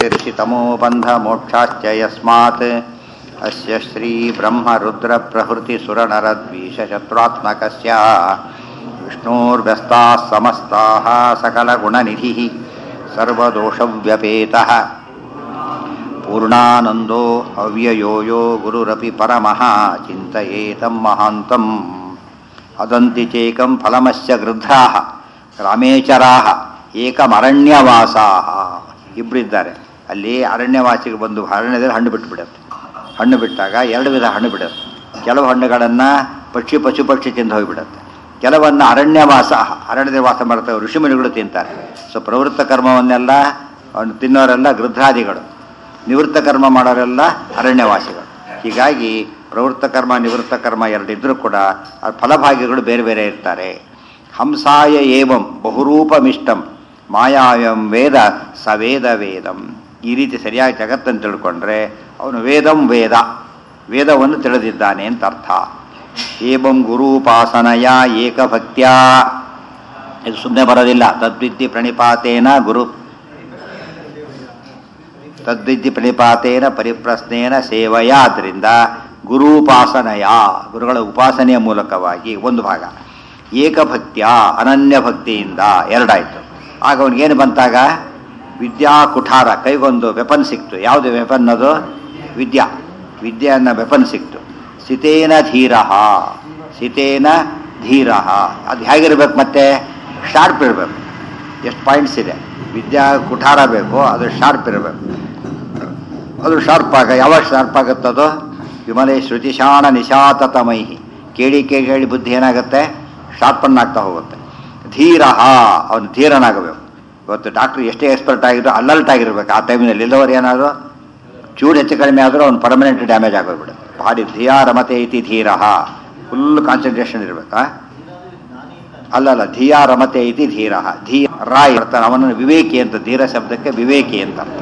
ऋषितमो बन्धमोक्षाश्च यस्मात् अस्य श्रीब्रह्मरुद्रप्रभृतिसुरनरद्वीषशत्रुरात्मकस्य विष्णोर्व्यस्ताः समस्ताः सकलगुणनिधिः सर्वदोषव्यपेतः पूर्णानन्दो अव्ययो यो गुरुरपि परमः चिन्तयेतं महान्तम् ಅದಂತಿ ಚೇಕಂ ಫಲಮಸ್ಯ ಗೃಧ್ರಾಹ ರಾಮೇಚರಾಹ ಏಕಮರಣ್ಯವಾಸಾಹ ಇಬ್ಬರಿದ್ದಾರೆ ಅಲ್ಲಿ ಅರಣ್ಯವಾಸಿಗೆ ಬಂದು ಅರಣ್ಯದಲ್ಲಿ ಹಣ್ಣು ಬಿಟ್ಟುಬಿಡುತ್ತೆ ಹಣ್ಣು ಬಿಟ್ಟಾಗ ಎರಡು ವಿಧ ಹಣ್ಣು ಬಿಡುತ್ತೆ ಕೆಲವು ಹಣ್ಣುಗಳನ್ನು ಪಕ್ಷಿ ಪಶು ಪಕ್ಷಿ ತಿಂದು ಹೋಗಿಬಿಡುತ್ತೆ ಕೆಲವನ್ನು ಅರಣ್ಯವಾಸ ಅರಣ್ಯದಲ್ಲಿ ವಾಸ ಮಾಡ್ತವೆ ಋಷಿಮುನಿಗಳು ತಿಂತಾರೆ ಸೊ ಪ್ರವೃತ್ತ ಕರ್ಮವನ್ನೆಲ್ಲ ಅವ್ನು ತಿನ್ನೋರೆಲ್ಲ ಗೃಧ್ರಾದಿಗಳು ನಿವೃತ್ತ ಕರ್ಮ ಮಾಡೋರೆಲ್ಲ ಅರಣ್ಯವಾಸಿಗಳು ಹೀಗಾಗಿ ಪ್ರವೃತ್ತ ಕರ್ಮ ನಿವೃತ್ತ ಕರ್ಮ ಎರಡಿದ್ರೂ ಕೂಡ ಆ ಫಲಭಾಗಿಗಳು ಬೇರೆ ಬೇರೆ ಇರ್ತಾರೆ ಹಂಸಾಯ ಏವಂ ಬಹುರೂಪಮಿಷ್ಟಂ ಮಾಯಾಯಂ ವೇದ ಸವೇದ ವೇದಂ ಈ ರೀತಿ ಸರಿಯಾಗಿ ಜಗತ್ತನ್ನು ತಿಳ್ಕೊಂಡ್ರೆ ಅವನು ವೇದಂ ವೇದ ವೇದವನ್ನು ತಿಳಿದಿದ್ದಾನೆ ಅಂತ ಅರ್ಥ ಏವಂ ಗುರುಪಾಸನಯ ಏಕಭಕ್ತ್ಯ ಇದು ಸುಮ್ಮನೆ ಬರೋದಿಲ್ಲ ತದ್ವಿದ್ಧಿ ಪ್ರಣಿಪಾತೇನ ಗುರು ತದ್ವಿದ್ಧಿ ಪ್ರಣಿಪಾತೇನ ಪರಿಪ್ರಶ್ನೇನ ಸೇವೆಯ ಆದ್ದರಿಂದ ಗುರುಪಾಸನಯ ಗುರುಗಳ ಉಪಾಸನೆಯ ಮೂಲಕವಾಗಿ ಒಂದು ಭಾಗ ಏಕಭಕ್ತಿಯ ಅನನ್ಯ ಭಕ್ತಿಯಿಂದ ಎರಡಾಯಿತು ಆಗ ಅವನಿಗೇನು ಬಂತಾಗ ವಿದ್ಯಾ ಕುಠಾರ ಕೈಗೊಂದು ವೆಪನ್ ಸಿಕ್ತು ಯಾವುದು ವೆಪನ್ ಅದು ವಿದ್ಯಾ ವಿದ್ಯೆ ಅನ್ನೋ ವೆಪನ್ ಸಿಕ್ತು ಸಿತೇನ ಧೀರ ಸಿತೇನ ಧೀರ ಅದು ಹೇಗಿರ್ಬೇಕು ಮತ್ತೆ ಶಾರ್ಪ್ ಇರಬೇಕು ಎಷ್ಟು ಪಾಯಿಂಟ್ಸ್ ಇದೆ ವಿದ್ಯಾ ಕುಠಾರ ಬೇಕು ಅದು ಶಾರ್ಪ್ ಇರಬೇಕು ಅದು ಶಾರ್ಪ್ ಆಗ ಯಾವಾಗ ಶಾರ್ಪ್ ಆಗುತ್ತದೋ ವಿಮಲೆ ಶ್ರುತಿಶಾಣ ನಿಶಾತತಮೈಹಿ ಕೇಳಿ ಕೇಳಿ ಕೇಳಿ ಬುದ್ಧಿ ಏನಾಗುತ್ತೆ ಶಾರ್ಪನ್ನಾಗ್ತಾ ಹೋಗುತ್ತೆ ಧೀರ ಅವನು ಧೀರನಾಗಬೇಕು ಇವತ್ತು ಡಾಕ್ಟ್ರ್ ಎಷ್ಟೇ ಎಕ್ಸ್ಪರ್ಟ್ ಆಗಿದ್ರು ಅಲರ್ಟ್ ಆಗಿರ್ಬೇಕು ಆ ಟೈಮಿನಲ್ಲಿ ಎಲ್ಲವರು ಏನಾದರೂ ಚೂರು ಹೆಚ್ಚು ಕಡಿಮೆ ಆದರೂ ಅವ್ನು ಪರ್ಮನೆಂಟ್ ಡ್ಯಾಮೇಜ್ ಆಗೋಗ್ಬಿಡುತ್ತೆ ಭಾರಿ ಧಿಯಾ ರಮತೆ ಇತಿ ಧೀರ ಫುಲ್ ಕಾನ್ಸಂಟ್ರೇಷನ್ ಇರಬೇಕಾ ಅಲ್ಲಲ್ಲ ಧಿಯಾ ರಮತೆ ಇತಿ ಧೀರ ಧೀ ರಾಯ್ ಇರ್ತಾನೆ ಅವನನ್ನು ವಿವೇಕಿ ಅಂತ ಧೀರ ಶಬ್ದಕ್ಕೆ ವಿವೇಕಿ ಅಂತ ಅರ್ಥ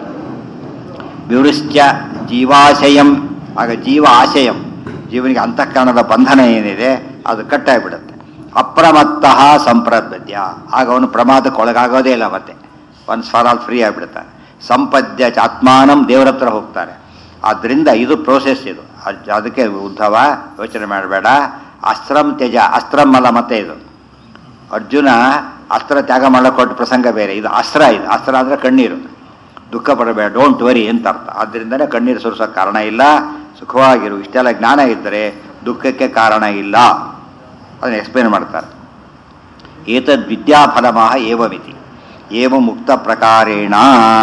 ವಿವೃಶ್ಚ ಜೀವಾಶಯಂ ಆಗ ಜೀವ ಆಶಯಂ ಜೀವನಿಗೆ ಅಂತಃಕರಣದ ಬಂಧನ ಏನಿದೆ ಅದು ಕಟ್ಟಾಗಿಬಿಡುತ್ತೆ ಅಪ್ರಮತ್ತಃ ಸಂಪ್ರದ್ಯ ಆಗ ಅವನು ಪ್ರಮಾದಕ್ಕೆ ಒಳಗಾಗೋದೇ ಇಲ್ಲ ಮತ್ತೆ ಒನ್ಸ್ ಫಾರ್ ಆಲ್ ಫ್ರೀ ಆಗಿಬಿಡುತ್ತಾನೆ ಸಂಪದ್ಯ ಆತ್ಮಾನಂ ದೇವರ ಹತ್ರ ಹೋಗ್ತಾರೆ ಆದ್ದರಿಂದ ಇದು ಪ್ರೋಸೆಸ್ ಇದು ಅದಕ್ಕೆ ಉದ್ಧವ ಯೋಚನೆ ಮಾಡಬೇಡ ಅಸ್ತ್ರಂ ತ್ಯಜ ಅಸ್ತ್ರಂ ಅಲ್ಲ ಮತ್ತೆ ಇದು ಅರ್ಜುನ ಅಸ್ತ್ರ ತ್ಯಾಗ ಮಾಡಕ್ಕೆ ಕೊಟ್ಟ ಪ್ರಸಂಗ ಬೇರೆ ಇದು ಅಸ್ತ್ರ ಇದು ಅಸ್ತ್ರ ಅಂದರೆ ಕಣ್ಣೀರು ದುಃಖ ಪಡಬೇಡ ಡೋಂಟ್ ವರಿ ಅಂತ ಅರ್ಥ ಆದ್ದರಿಂದಲೇ ಕಣ್ಣೀರು ಸುರಿಸೋಕೆ ಕಾರಣ ಇಲ್ಲ ಸುಖವಾಗಿರು ಇಷ್ಟೆಲ್ಲ ಜ್ಞಾನ ಇದ್ದರೆ ದುಃಖಕ್ಕೆ ಕಾರಣ ಇಲ್ಲ ಅದನ್ನು ಎಕ್ಸ್ಪ್ಲೇನ್ ಮಾಡ್ತಾರೆ ಏತದ್ ವಿದ್ಯಾಫಲಮಃ ಏವಮಿತಿ ಏವ ಮುಕ್ತ ಪ್ರಕಾರೇಣ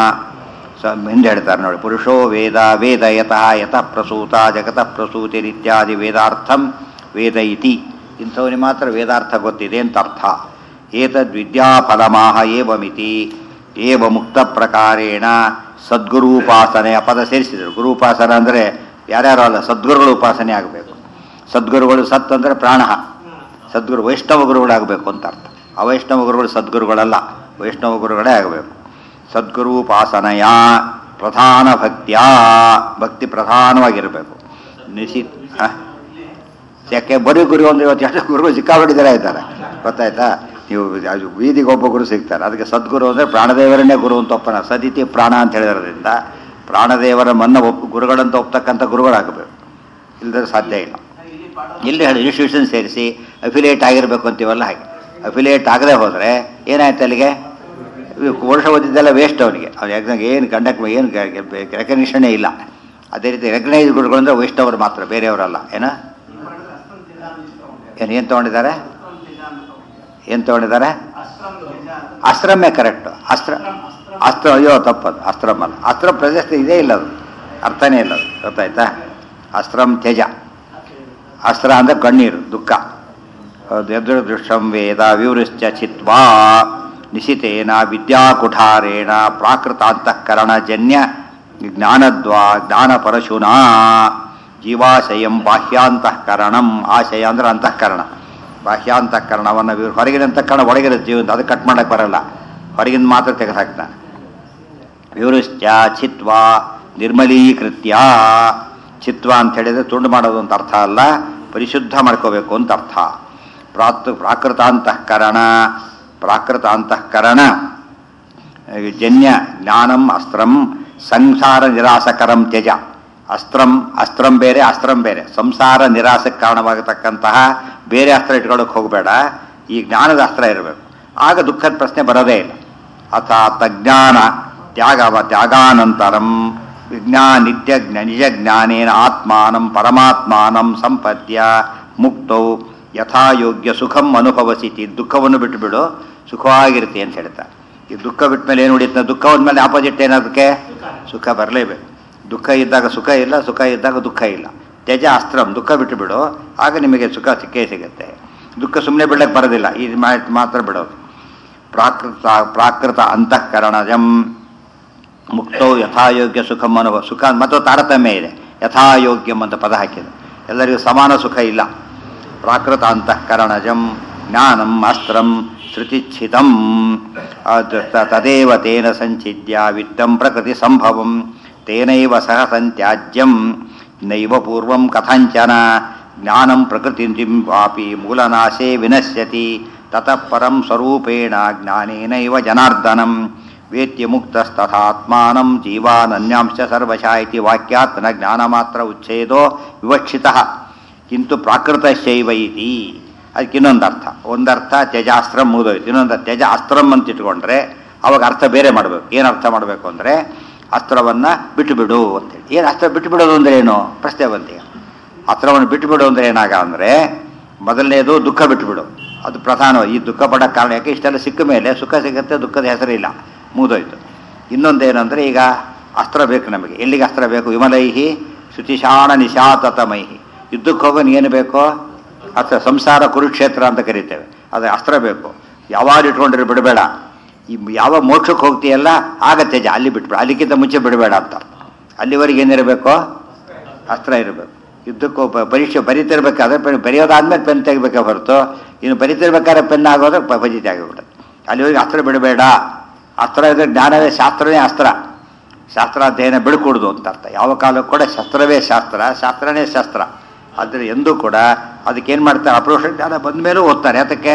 ಸ ಹಿಂದೆ ಹೇಳ್ತಾರೆ ನೋಡಿ ಪುರುಷೋ ವೇದ ವೇದ ಯತಃ ಯತಃ ಪ್ರಸೂತ ಜಗತಃ ಪ್ರಸೂತಿರಿತ್ಯಾದಿ ವೇದಾರ್ಥಂ ವೇದ ಇತಿ ಇಂಥವನಿಗೆ ಮಾತ್ರ ವೇದಾರ್ಥ ಗೊತ್ತಿದೆ ಅಂತ ಅರ್ಥ ಏತದ್ ವಿದ್ಯಾಫಲಮಾಹ ಏವಮಿತಿ ಏವ ಮುಕ್ತ ಪ್ರಕಾರೇಣ ಸದ್ಗುರುಪಾಸನೆ ಪದ ಸೇರಿಸಿದರು ಗುರುಪಾಸನ ಅಂದರೆ ಯಾರ್ಯಾರು ಅಲ್ಲ ಸದ್ಗುರುಗಳು ಉಪಾಸನೆ ಆಗಬೇಕು ಸದ್ಗುರುಗಳು ಸತ್ ಅಂದರೆ ಪ್ರಾಣ ಸದ್ಗುರು ವೈಷ್ಣವ ಗುರುಗಳಾಗಬೇಕು ಅಂತ ಅರ್ಥ ಅವೈಷ್ಣವ ಗುರುಗಳು ಸದ್ಗುರುಗಳಲ್ಲ ವೈಷ್ಣವ ಗುರುಗಳೇ ಆಗಬೇಕು ಸದ್ಗುರುಪಾಸನೆಯ ಪ್ರಧಾನ ಭಕ್ತಿಯ ಭಕ್ತಿ ಪ್ರಧಾನವಾಗಿರಬೇಕು ನಿಶಿ ಯಾಕೆ ಬರೀ ಗುರು ಅಂದರೆ ಇವತ್ತು ಎಷ್ಟು ಗುರುಗಳು ಸಿಕ್ಕಾಪಟ್ಟೆ ಜನ ಇದ್ದಾರೆ ಗೊತ್ತಾಯ್ತಾ ನೀವು ಬೀದಿಗೆ ಒಬ್ಬ ಗುರು ಸಿಗ್ತಾರೆ ಅದಕ್ಕೆ ಸದ್ಗುರು ಅಂದರೆ ಪ್ರಾಣದೇವರನ್ನೇ ಗುರು ಅಂತ ಒಪ್ಪನ ಸದಿತಿ ಪ್ರಾಣ ಅಂತ ಹೇಳಿರೋದ್ರಿಂದ ಪ್ರಾಣದೇವರ ಮನ್ನ ಒಪ್ ಗುರುಗಳಂತ ಒಪ್ತಕ್ಕಂಥ ಗುರುಗಳಾಗಬೇಕು ಇಲ್ಲದ್ರೆ ಸಾಧ್ಯ ಇಲ್ಲ ಇಲ್ಲಿ ಹೇಳಿ ಇನ್ಸ್ಟಿಟ್ಯೂಷನ್ ಸೇರಿಸಿ ಅಫಿಲಿಯೇಟ್ ಆಗಿರಬೇಕು ಅಂತೀವಲ್ಲ ಹಾಗೆ ಅಫಿಲಿಯೇಟ್ ಆಗದೆ ಹೋದರೆ ಏನಾಯ್ತು ಅಲ್ಲಿಗೆ ವರ್ಷ ಓದಿದ್ದೆಲ್ಲ ವೇಸ್ಟ್ ಅವನಿಗೆ ಅವ್ನು ಎಕ್ಸಾಮ್ ಏನು ಕಂಡಕ್ಟ್ ಏನು ರೆಕಗ್ನಿಷನ್ನೇ ಇಲ್ಲ ಅದೇ ರೀತಿ ರೆಕಗ್ನೈಸ್ ಗುರುಗಳು ಅಂದರೆ ವೈಷ್ಣವರು ಮಾತ್ರ ಬೇರೆಯವರಲ್ಲ ಏನ ಏನು ಏನು ತೊಗೊಂಡಿದ್ದಾರೆ ಏನು ತೊಗೊಂಡಿದ್ದಾರೆ ಅಸ್ತ್ರಮೇ ಕರೆಕ್ಟು ಅಸ್ತ್ರ ಅಸ್ತ್ರ ಅಯ್ಯೋ ತಪ್ಪದು ಅಸ್ತ್ರಮ್ ಅಲ್ಲ ಅಸ್ತ್ರ ಪ್ರಶಸ್ತಿ ಇದೇ ಇಲ್ಲ ಅದು ಅರ್ಥನೇ ಇಲ್ಲ ಅದು ಗೊತ್ತಾಯ್ತಾ ಅಸ್ತ್ರಂ ತ್ಯಜ ಅಸ್ತ್ರ ಅಂದರೆ ಕಣ್ಣೀರು ದುಃಖ ದೃಷ್ಟಂ ವೇದ ವಿವೃಶ್ಚ ಚಿತ್ವಾ ನಿಶಿತೇನ ವಿದ್ಯಾಕುಠಾರೇಣ ಪ್ರಾಕೃತಾಂತಃಕರಣಜನ್ಯ ಜ್ಞಾನದ್ವಾ ಜ್ಞಾನಪರಶುನಾ ಜೀವಾಶಯಂ ಬಾಹ್ಯಾಂತಃಕರಣಂ ಆಶಯ ಅಂದ್ರೆ ಅಂತಃಕರಣ ಬಾಹ್ಯಾಂತಃಕರಣವನ್ನು ಹೊರಗಿನ ಅಂತಃಕರಣ ಒಳಗಿನ ಜೀವನ ಅದು ಕಟ್ ಮಾಡೋಕ್ಕೆ ಬರಲ್ಲ ಹೊರಗಿನ ಮಾತ್ರ ತೆಗೆದುಹಾಕ್ತಾನೆ ವಿವೃಶ್ಚ ಚಿತ್ವ ನಿರ್ಮಲೀಕೃತ್ಯ ಚಿತ್ವ ಅಂತ ಹೇಳಿದರೆ ತುಂಡು ಮಾಡೋದು ಅಂತ ಅರ್ಥ ಅಲ್ಲ ಪರಿಶುದ್ಧ ಮಾಡ್ಕೋಬೇಕು ಅಂತ ಅರ್ಥ ಪ್ರಾತ್ ಪ್ರಾಕೃತಾಂತಃಕರಣ ಪ್ರಾಕೃತ ಅಂತಃಕರಣ ಜನ್ಯ ಜ್ಞಾನಂ ಅಸ್ತ್ರಂ ಸಂಸಾರ ನಿರಾಸಕರಂ ತ್ಯಜ ಅಸ್ತ್ರಂ ಅಸ್ತ್ರಂ ಬೇರೆ ಅಸ್ತ್ರಂ ಬೇರೆ ಸಂಸಾರ ನಿರಾಸಕ್ಕೆ ಕಾರಣವಾಗತಕ್ಕಂತಹ ಬೇರೆ ಅಸ್ತ್ರ ಇಟ್ಕೊಳ್ಳೋಕೆ ಹೋಗಬೇಡ ಈ ಜ್ಞಾನದ ಅಸ್ತ್ರ ಇರಬೇಕು ಆಗ ದುಃಖದ ಪ್ರಶ್ನೆ ಬರೋದೇ ಇಲ್ಲ ಅಥ ತಜ್ಞಾನ ತ್ಯಾಗವ ತ್ಯಾಗಾನಂತರಂ ವಿಜ್ಞಾ ನಿತ್ಯ ಜ್ಞ- ನಿಜ ಜ್ಞಾನೇನ ಆತ್ಮಾನಂ ಪರಮಾತ್ಮಾನಂ ಸಂಪದ್ಯ ಮುಕ್ತೌ ಯಥಾಯೋಗ್ಯ ಸುಖಂ ಅನುಭವಸಿತಿ ದುಃಖವನ್ನು ಬಿಟ್ಟುಬಿಡು ಸುಖವಾಗಿರುತ್ತೆ ಅಂತ ಹೇಳ್ತಾರೆ ಈ ದುಃಖ ಬಿಟ್ಟ ಮೇಲೆ ಏನು ಉಳಿಯುತ್ತೆ ದುಃಖ ಮೇಲೆ ಆಪೋಸಿಟ್ ಏನದಕ್ಕೆ ಸುಖ ಬರಲೇಬೇಕು ದುಃಖ ಇದ್ದಾಗ ಸುಖ ಇಲ್ಲ ಸುಖ ಇದ್ದಾಗ ದುಃಖ ಇಲ್ಲ ತ್ಯಜ ಅಸ್ತ್ರಂ ದುಃಖ ಬಿಟ್ಟು ಬಿಡು ಆಗ ನಿಮಗೆ ಸುಖ ಸಿಕ್ಕೇ ಸಿಗುತ್ತೆ ದುಃಖ ಸುಮ್ಮನೆ ಬಿಡಕ್ಕೆ ಬರೋದಿಲ್ಲ ಇದು ಮಾ- ಮಾತ್ರ ಬಿಡೋದು ಪ್ರಾಕೃತ ಪ್ರಾಕೃತ ಅಂತಃಕರಣಜಂ ಮುಕ್ತೋ ಯಥಾಯೋಗ್ಯ ಸುಖಂ ಅನುಭವ ಸುಖ ಮತ್ತು ತಾರತಮ್ಯ ಇದೆ ಯಥಾಯೋಗ್ಯಂ ಅಂತ ಪದ ಹಾಕಿದೆ ಎಲ್ಲರಿಗೂ ಸಮಾನ ಸುಖ ಇಲ್ಲ ಪ್ರಾಕೃತ ಅಂತಃಕರಣಜಂ ಜ್ಞಾನಂ ಅಸ್ತ್ರಂ ಶ್ರುತಿಚ್ಛಿತಂ ಅದ್- ತ- ತದೇವ ತೇನ ಸಂಚಿದ್ಯ ವಿತ್ತಂ ಪ್ರಕೃತಿ ಸಂಭವಂ ತೇನೈವ ಸಹ ಸಂತ್ಯಾಜ್ಯಂ ನೈವ ಪೂರ್ವಂ ಕಥಂಚನ ಜ್ಞಾನಂ ಪ್ರಕೃತಿಂ ವಾಪಿ ಮೂಲನಾಶೇ ವಿನಶ್ಯತಿ ತತಃ ಪರಂ ಸ್ವರೂಪೇಣ ಜ್ಞಾನೇನೈವ ಜನಾರ್ದನಂ ವೇತ್ಯ ಮುಕ್ತಸ್ತಥಾತ್ಮಾನಂ ಜೀವಾನನ್ಯಾಂಶ ಸರ್ವಶಾ ಇತಿ ವಾಕ್ಯಾತ್ ನ ಜ್ಞಾನಮಾತ್ರ ಉಚ್ಛೇದೋ ವಿವಕ್ಷಿತಃ ಕಿಂತು ಪ್ರಾಕೃತಶೈವ ಇತಿ ಅದಕ್ಕೆ ಇನ್ನೊಂದು ಅರ್ಥ ಒಂದರ್ಥ ತ್ಯಜಾಸ್ತ್ರಂ ಮುಗಿದೋಯ್ತು ಇನ್ನೊಂದು ತ್ಯಜ ಅಸ್ತ್ರಂ ಅಂತ ಇಟ್ಕೊಂಡ್ರೆ ಅವಾಗ ಅರ್ಥ ಬೇರೆ ಮಾಡಬೇಕು ಏನು ಅರ್ಥ ಮಾಡಬೇಕು ಅಂದರೆ ಅಸ್ತ್ರವನ್ನು ಬಿಟ್ಟು ಬಿಡು ಅಂತೇಳಿ ಏನು ಅಸ್ತ್ರ ಬಿಟ್ಟು ಬಿಡೋದು ಅಂದರೆ ಏನು ಪ್ರಶ್ನೆ ಬಂತೀಗ ಅಸ್ತ್ರವನ್ನು ಬಿಟ್ಟು ಬಿಡು ಅಂದರೆ ಏನಾಗ ಅಂದರೆ ಮೊದಲನೇದು ದುಃಖ ಬಿಟ್ಟುಬಿಡು ಅದು ಪ್ರಧಾನ ಈ ದುಃಖ ಪಡೋ ಕಾರಣ ಯಾಕೆ ಇಷ್ಟೆಲ್ಲ ಸಿಕ್ಕ ಮೇಲೆ ಸುಖ ಸಿಗುತ್ತೆ ದುಃಖದ ಹೆಸರಿಲ್ಲ ಮುಗಿದೋಯ್ತು ಇನ್ನೊಂದೇನೆಂದರೆ ಈಗ ಅಸ್ತ್ರ ಬೇಕು ನಮಗೆ ಎಲ್ಲಿಗೆ ಅಸ್ತ್ರ ಬೇಕು ವಿಮಲೈಹಿ ಶುಚಿಶಾಣ ನಿಶಾತತಮೈಹಿ ಯುದ್ಧಕ್ಕೆ ಹೋಗೋನು ಏನು ಬೇಕೋ ಅಸ್ತ್ರ ಸಂಸಾರ ಕುರುಕ್ಷೇತ್ರ ಅಂತ ಕರಿತೇವೆ ಅದು ಅಸ್ತ್ರ ಬೇಕು ಯಾವಾಗ ಇಟ್ಕೊಂಡಿರೋ ಬಿಡಬೇಡ ಈ ಯಾವ ಮೋಕ್ಷಕ್ಕೆ ಹೋಗ್ತೀಯಲ್ಲ ಆಗ ತ್ಯಜ ಅಲ್ಲಿ ಬಿಟ್ಬಿಡ ಅಲ್ಲಿಗಿಂತ ಮುಂಚೆ ಬಿಡಬೇಡ ಅಂತ ಅಲ್ಲಿವರೆಗೆ ಏನಿರಬೇಕು ಅಸ್ತ್ರ ಇರಬೇಕು ಯುದ್ಧಕ್ಕೂ ಪ- ಪರೀಕ್ಷೆ ಬರೀತಿರ್ಬೇಕಾದ್ರೆ ಪೆನ್ ಬರೆಯೋದಾದ್ಮೇಲೆ ಪೆನ್ ತೆಗಿಬೇಕೆ ಹೊರತು ಇನ್ನು ಬರೀತಿರ್ಬೇಕಾದ್ರೆ ಪೆನ್ ಆಗೋದ್ರೆ ಪ- ಫಜಿತಿ ಆಗಿಬಿಡುತ್ತೆ ಅಲ್ಲಿವರೆಗೆ ಅಸ್ತ್ರ ಬಿಡಬೇಡ ಅಸ್ತ್ರ ಇದ್ರೆ ಜ್ಞಾನವೇ ಶಾಸ್ತ್ರವೇ ಅಸ್ತ್ರ ಶಾಸ್ತ್ರ ಅಧ್ಯಯನ ಬಿಡ್ಕೊಡುದು ಅಂತ ಅರ್ಥ ಯಾವ ಕಾಲಕ್ಕೂ ಕೂಡ ಶಸ್ತ್ರವೇ ಶಾಸ್ತ್ರ ಶಾಸ್ತ್ರನೇ ಶಾಸ್ತ್ರ ಆದರೆ ಎಂದೂ ಕೂಡ ಅದಕ್ಕೇನು ಮಾಡ್ತಾರೆ ಅಪ್ರೋಷ ಜ್ಞಾನ ಬಂದ ಮೇಲೂ ಓದ್ತಾರೆ ಅದಕ್ಕೆ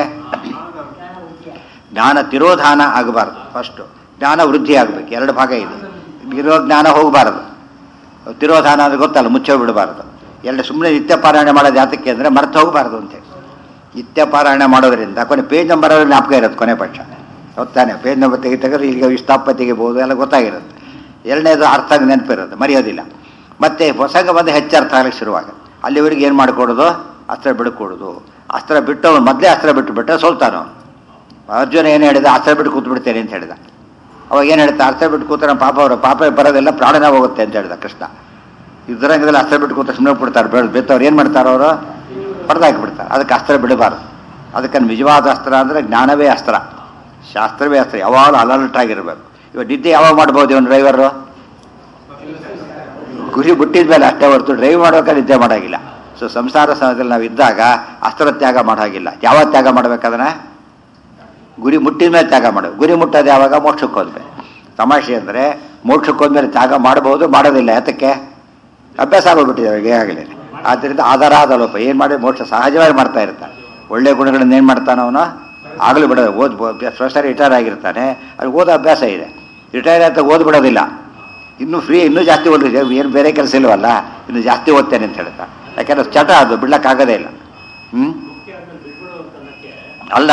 ಜ್ಞಾನ ತಿರೋಧಾನ ಆಗಬಾರ್ದು ಫಸ್ಟು ಜ್ಞಾನ ವೃದ್ಧಿ ಆಗಬೇಕು ಎರಡು ಭಾಗ ಇದೆ ಇರೋ ಜ್ಞಾನ ಹೋಗಬಾರದು ತಿರೋಧಾನ ಅಂದ್ರೆ ಗೊತ್ತಲ್ಲ ಮುಚ್ಚ ಬಿಡಬಾರ್ದು ಎಲ್ಲ ಸುಮ್ಮನೆ ನಿತ್ಯ ಪಾರಾಯಣ ಮಾಡೋದು ಯಾತಕ್ಕೆ ಅಂದರೆ ಮರ್ತು ಹೋಗಬಾರ್ದು ಅಂತೇಳಿ ನಿತ್ಯ ಪಾರಾಯಣ ಮಾಡೋದ್ರಿಂದ ಕೊನೆ ಪೇಜ್ ನಂಬರ್ ಆದ್ರೆ ಜ್ಞಾಪಕ ಇರುತ್ತೆ ಕೊನೆ ಪಕ್ಷ ಗೊತ್ತಾನೆ ಪೇಜ್ ನಂಬರ್ ತೆಗಿ ತೆಗೆದ್ರೆ ಈಗ ಇಷ್ಟಪ್ಪ ತೆಗಿಬೋದು ಎಲ್ಲ ಗೊತ್ತಾಗಿರುತ್ತೆ ಎರಡನೇದು ಅರ್ಥ ನೆನಪಿರುತ್ತೆ ಮರೆಯೋದಿಲ್ಲ ಮತ್ತೆ ಹೊಸಂಗ ಬಂದು ಹೆಚ್ಚು ಅರ್ಥ ಆಗಲಿಕ್ಕೆ ಶುರುವಾಗುತ್ತೆ ಅಲ್ಲಿವರೆಗೆ ಏನು ಮಾಡಿಕೊಡೋದು ಅಸ್ತ್ರ ಬಿಡ್ಕೊಡೋದು ಅಸ್ತ್ರ ಬಿಟ್ಟು ಅವ್ನು ಮೊದಲೇ ಅಸ್ತ್ರ ಬಿಟ್ಟು ಬಿಟ್ಟರೆ ಸೋಲ್ತಾನು ಅವನು ಅರ್ಜುನ ಏನು ಹೇಳಿದ ಅಸ್ತ್ರ ಬಿಟ್ಟು ಕೂತು ಬಿಡ್ತೇನೆ ಅಂತ ಹೇಳಿದ ಅವಾಗ ಏನು ಹೇಳ್ತಾ ಅಸ್ತ್ರ ಬಿಟ್ಟು ಕೂತಾರೆ ಪಾಪ ಅವರು ಪಾಪ ಬರೋದೆಲ್ಲ ಪ್ರಾಣನೇ ಹೋಗುತ್ತೆ ಅಂತ ಹೇಳಿದ ಕೃಷ್ಣ ಯುದ್ಧರಂಗದಲ್ಲಿ ಅಸ್ತ್ರ ಬಿಟ್ಟು ಕೂತ ಸುಮ್ಮನೆ ಬಿಡ್ತಾರೆ ಬೇಡ ಬೆತ್ತವ್ರು ಏನು ಮಾಡ್ತಾರೆ ಅವರು ಹೊಡೆದಾಕಿ ಬಿಡ್ತಾರೆ ಅದಕ್ಕೆ ಅಸ್ತ್ರ ಬಿಡಬಾರ್ದು ಅದಕ್ಕೆ ನಿಜವಾದ ಅಸ್ತ್ರ ಅಂದರೆ ಜ್ಞಾನವೇ ಅಸ್ತ್ರ ಶಾಸ್ತ್ರವೇ ಅಸ್ತ್ರ ಯಾವಾಗಲೂ ಅಲರ್ಟ್ ಆಗಿರಬೇಕು ಇವಾಗ ನಿದ್ದೆ ಯಾವಾಗ ಮಾಡ್ಬೋದು ಇವನು ಡ್ರೈವರು ಗುರಿ ಬಿಟ್ಟಿದ ಮೇಲೆ ಅಷ್ಟೇ ಹೊರತು ಡ್ರೈವ್ ಮಾಡೋಕೆ ನಿದ್ದೆ ಮಾಡೋಗಿಲ್ಲ ಸೊ ಸಂಸಾರ ಸಮಯದಲ್ಲಿ ನಾವು ಇದ್ದಾಗ ಅಸ್ತ್ರ ತ್ಯಾಗ ಮಾಡೋಗಿಲ್ಲ ಯಾವ ತ್ಯಾಗ ಮಾಡ್ಬೇಕದನ್ನ ಗುರಿ ಮುಟ್ಟಿದ ಮೇಲೆ ತ್ಯಾಗ ಮಾಡಬೇಕು ಗುರಿ ಮುಟ್ಟೋದು ಯಾವಾಗ ಮೋಕ್ಷಕ್ಕೆ ಹೋದ್ಮೇಲೆ ತಮಾಷೆ ಅಂದರೆ ಮೋಕ್ಷಕ್ಕೆ ಹೋದ್ಮೇಲೆ ತ್ಯಾಗ ಮಾಡಬಹುದು ಮಾಡೋದಿಲ್ಲ ಯಾತಕ್ಕೆ ಅಭ್ಯಾಸ ಆಗೋಗ್ಬಿಟ್ಟಿದೆ ಈಗಾಗಲೇ ಆದ್ದರಿಂದ ಆಧಾರಾದ ಲೋಪ ಏನು ಮಾಡಿ ಮೋಕ್ಷ ಸಹಜವಾಗಿ ಮಾಡ್ತಾ ಇರ್ತಾನೆ ಒಳ್ಳೆ ಗುಣಗಳನ್ನ ಏನು ಮಾಡ್ತಾನೆ ಅವನು ಆಗಲೂ ಬಿಡೋದು ಓದ್ ಪ್ರೊಫೆಸರ್ ರಿಟೈರ್ ಆಗಿರ್ತಾನೆ ಅದು ಓದೋ ಅಭ್ಯಾಸ ಇದೆ ರಿಟೈರ್ ಆಯ್ತಾ ಓದ್ಬಿಡೋದಿಲ್ಲ ಇನ್ನೂ ಫ್ರೀ ಇನ್ನೂ ಜಾಸ್ತಿ ಓದಿ ಏನು ಬೇರೆ ಕೆಲಸ ಇಲ್ವಲ್ಲ ಇನ್ನು ಜಾಸ್ತಿ ಓದ್ತೇನೆ ಅಂತ ಹೇಳ್ತಾ ಯಾಕಂದ್ರೆ ಚಟ ಅದು ಬಿಡ್ಲಕ್ಕಾಗೋದೇ ಇಲ್ಲ ಹ್ಞೂ ಅಲ್ಲ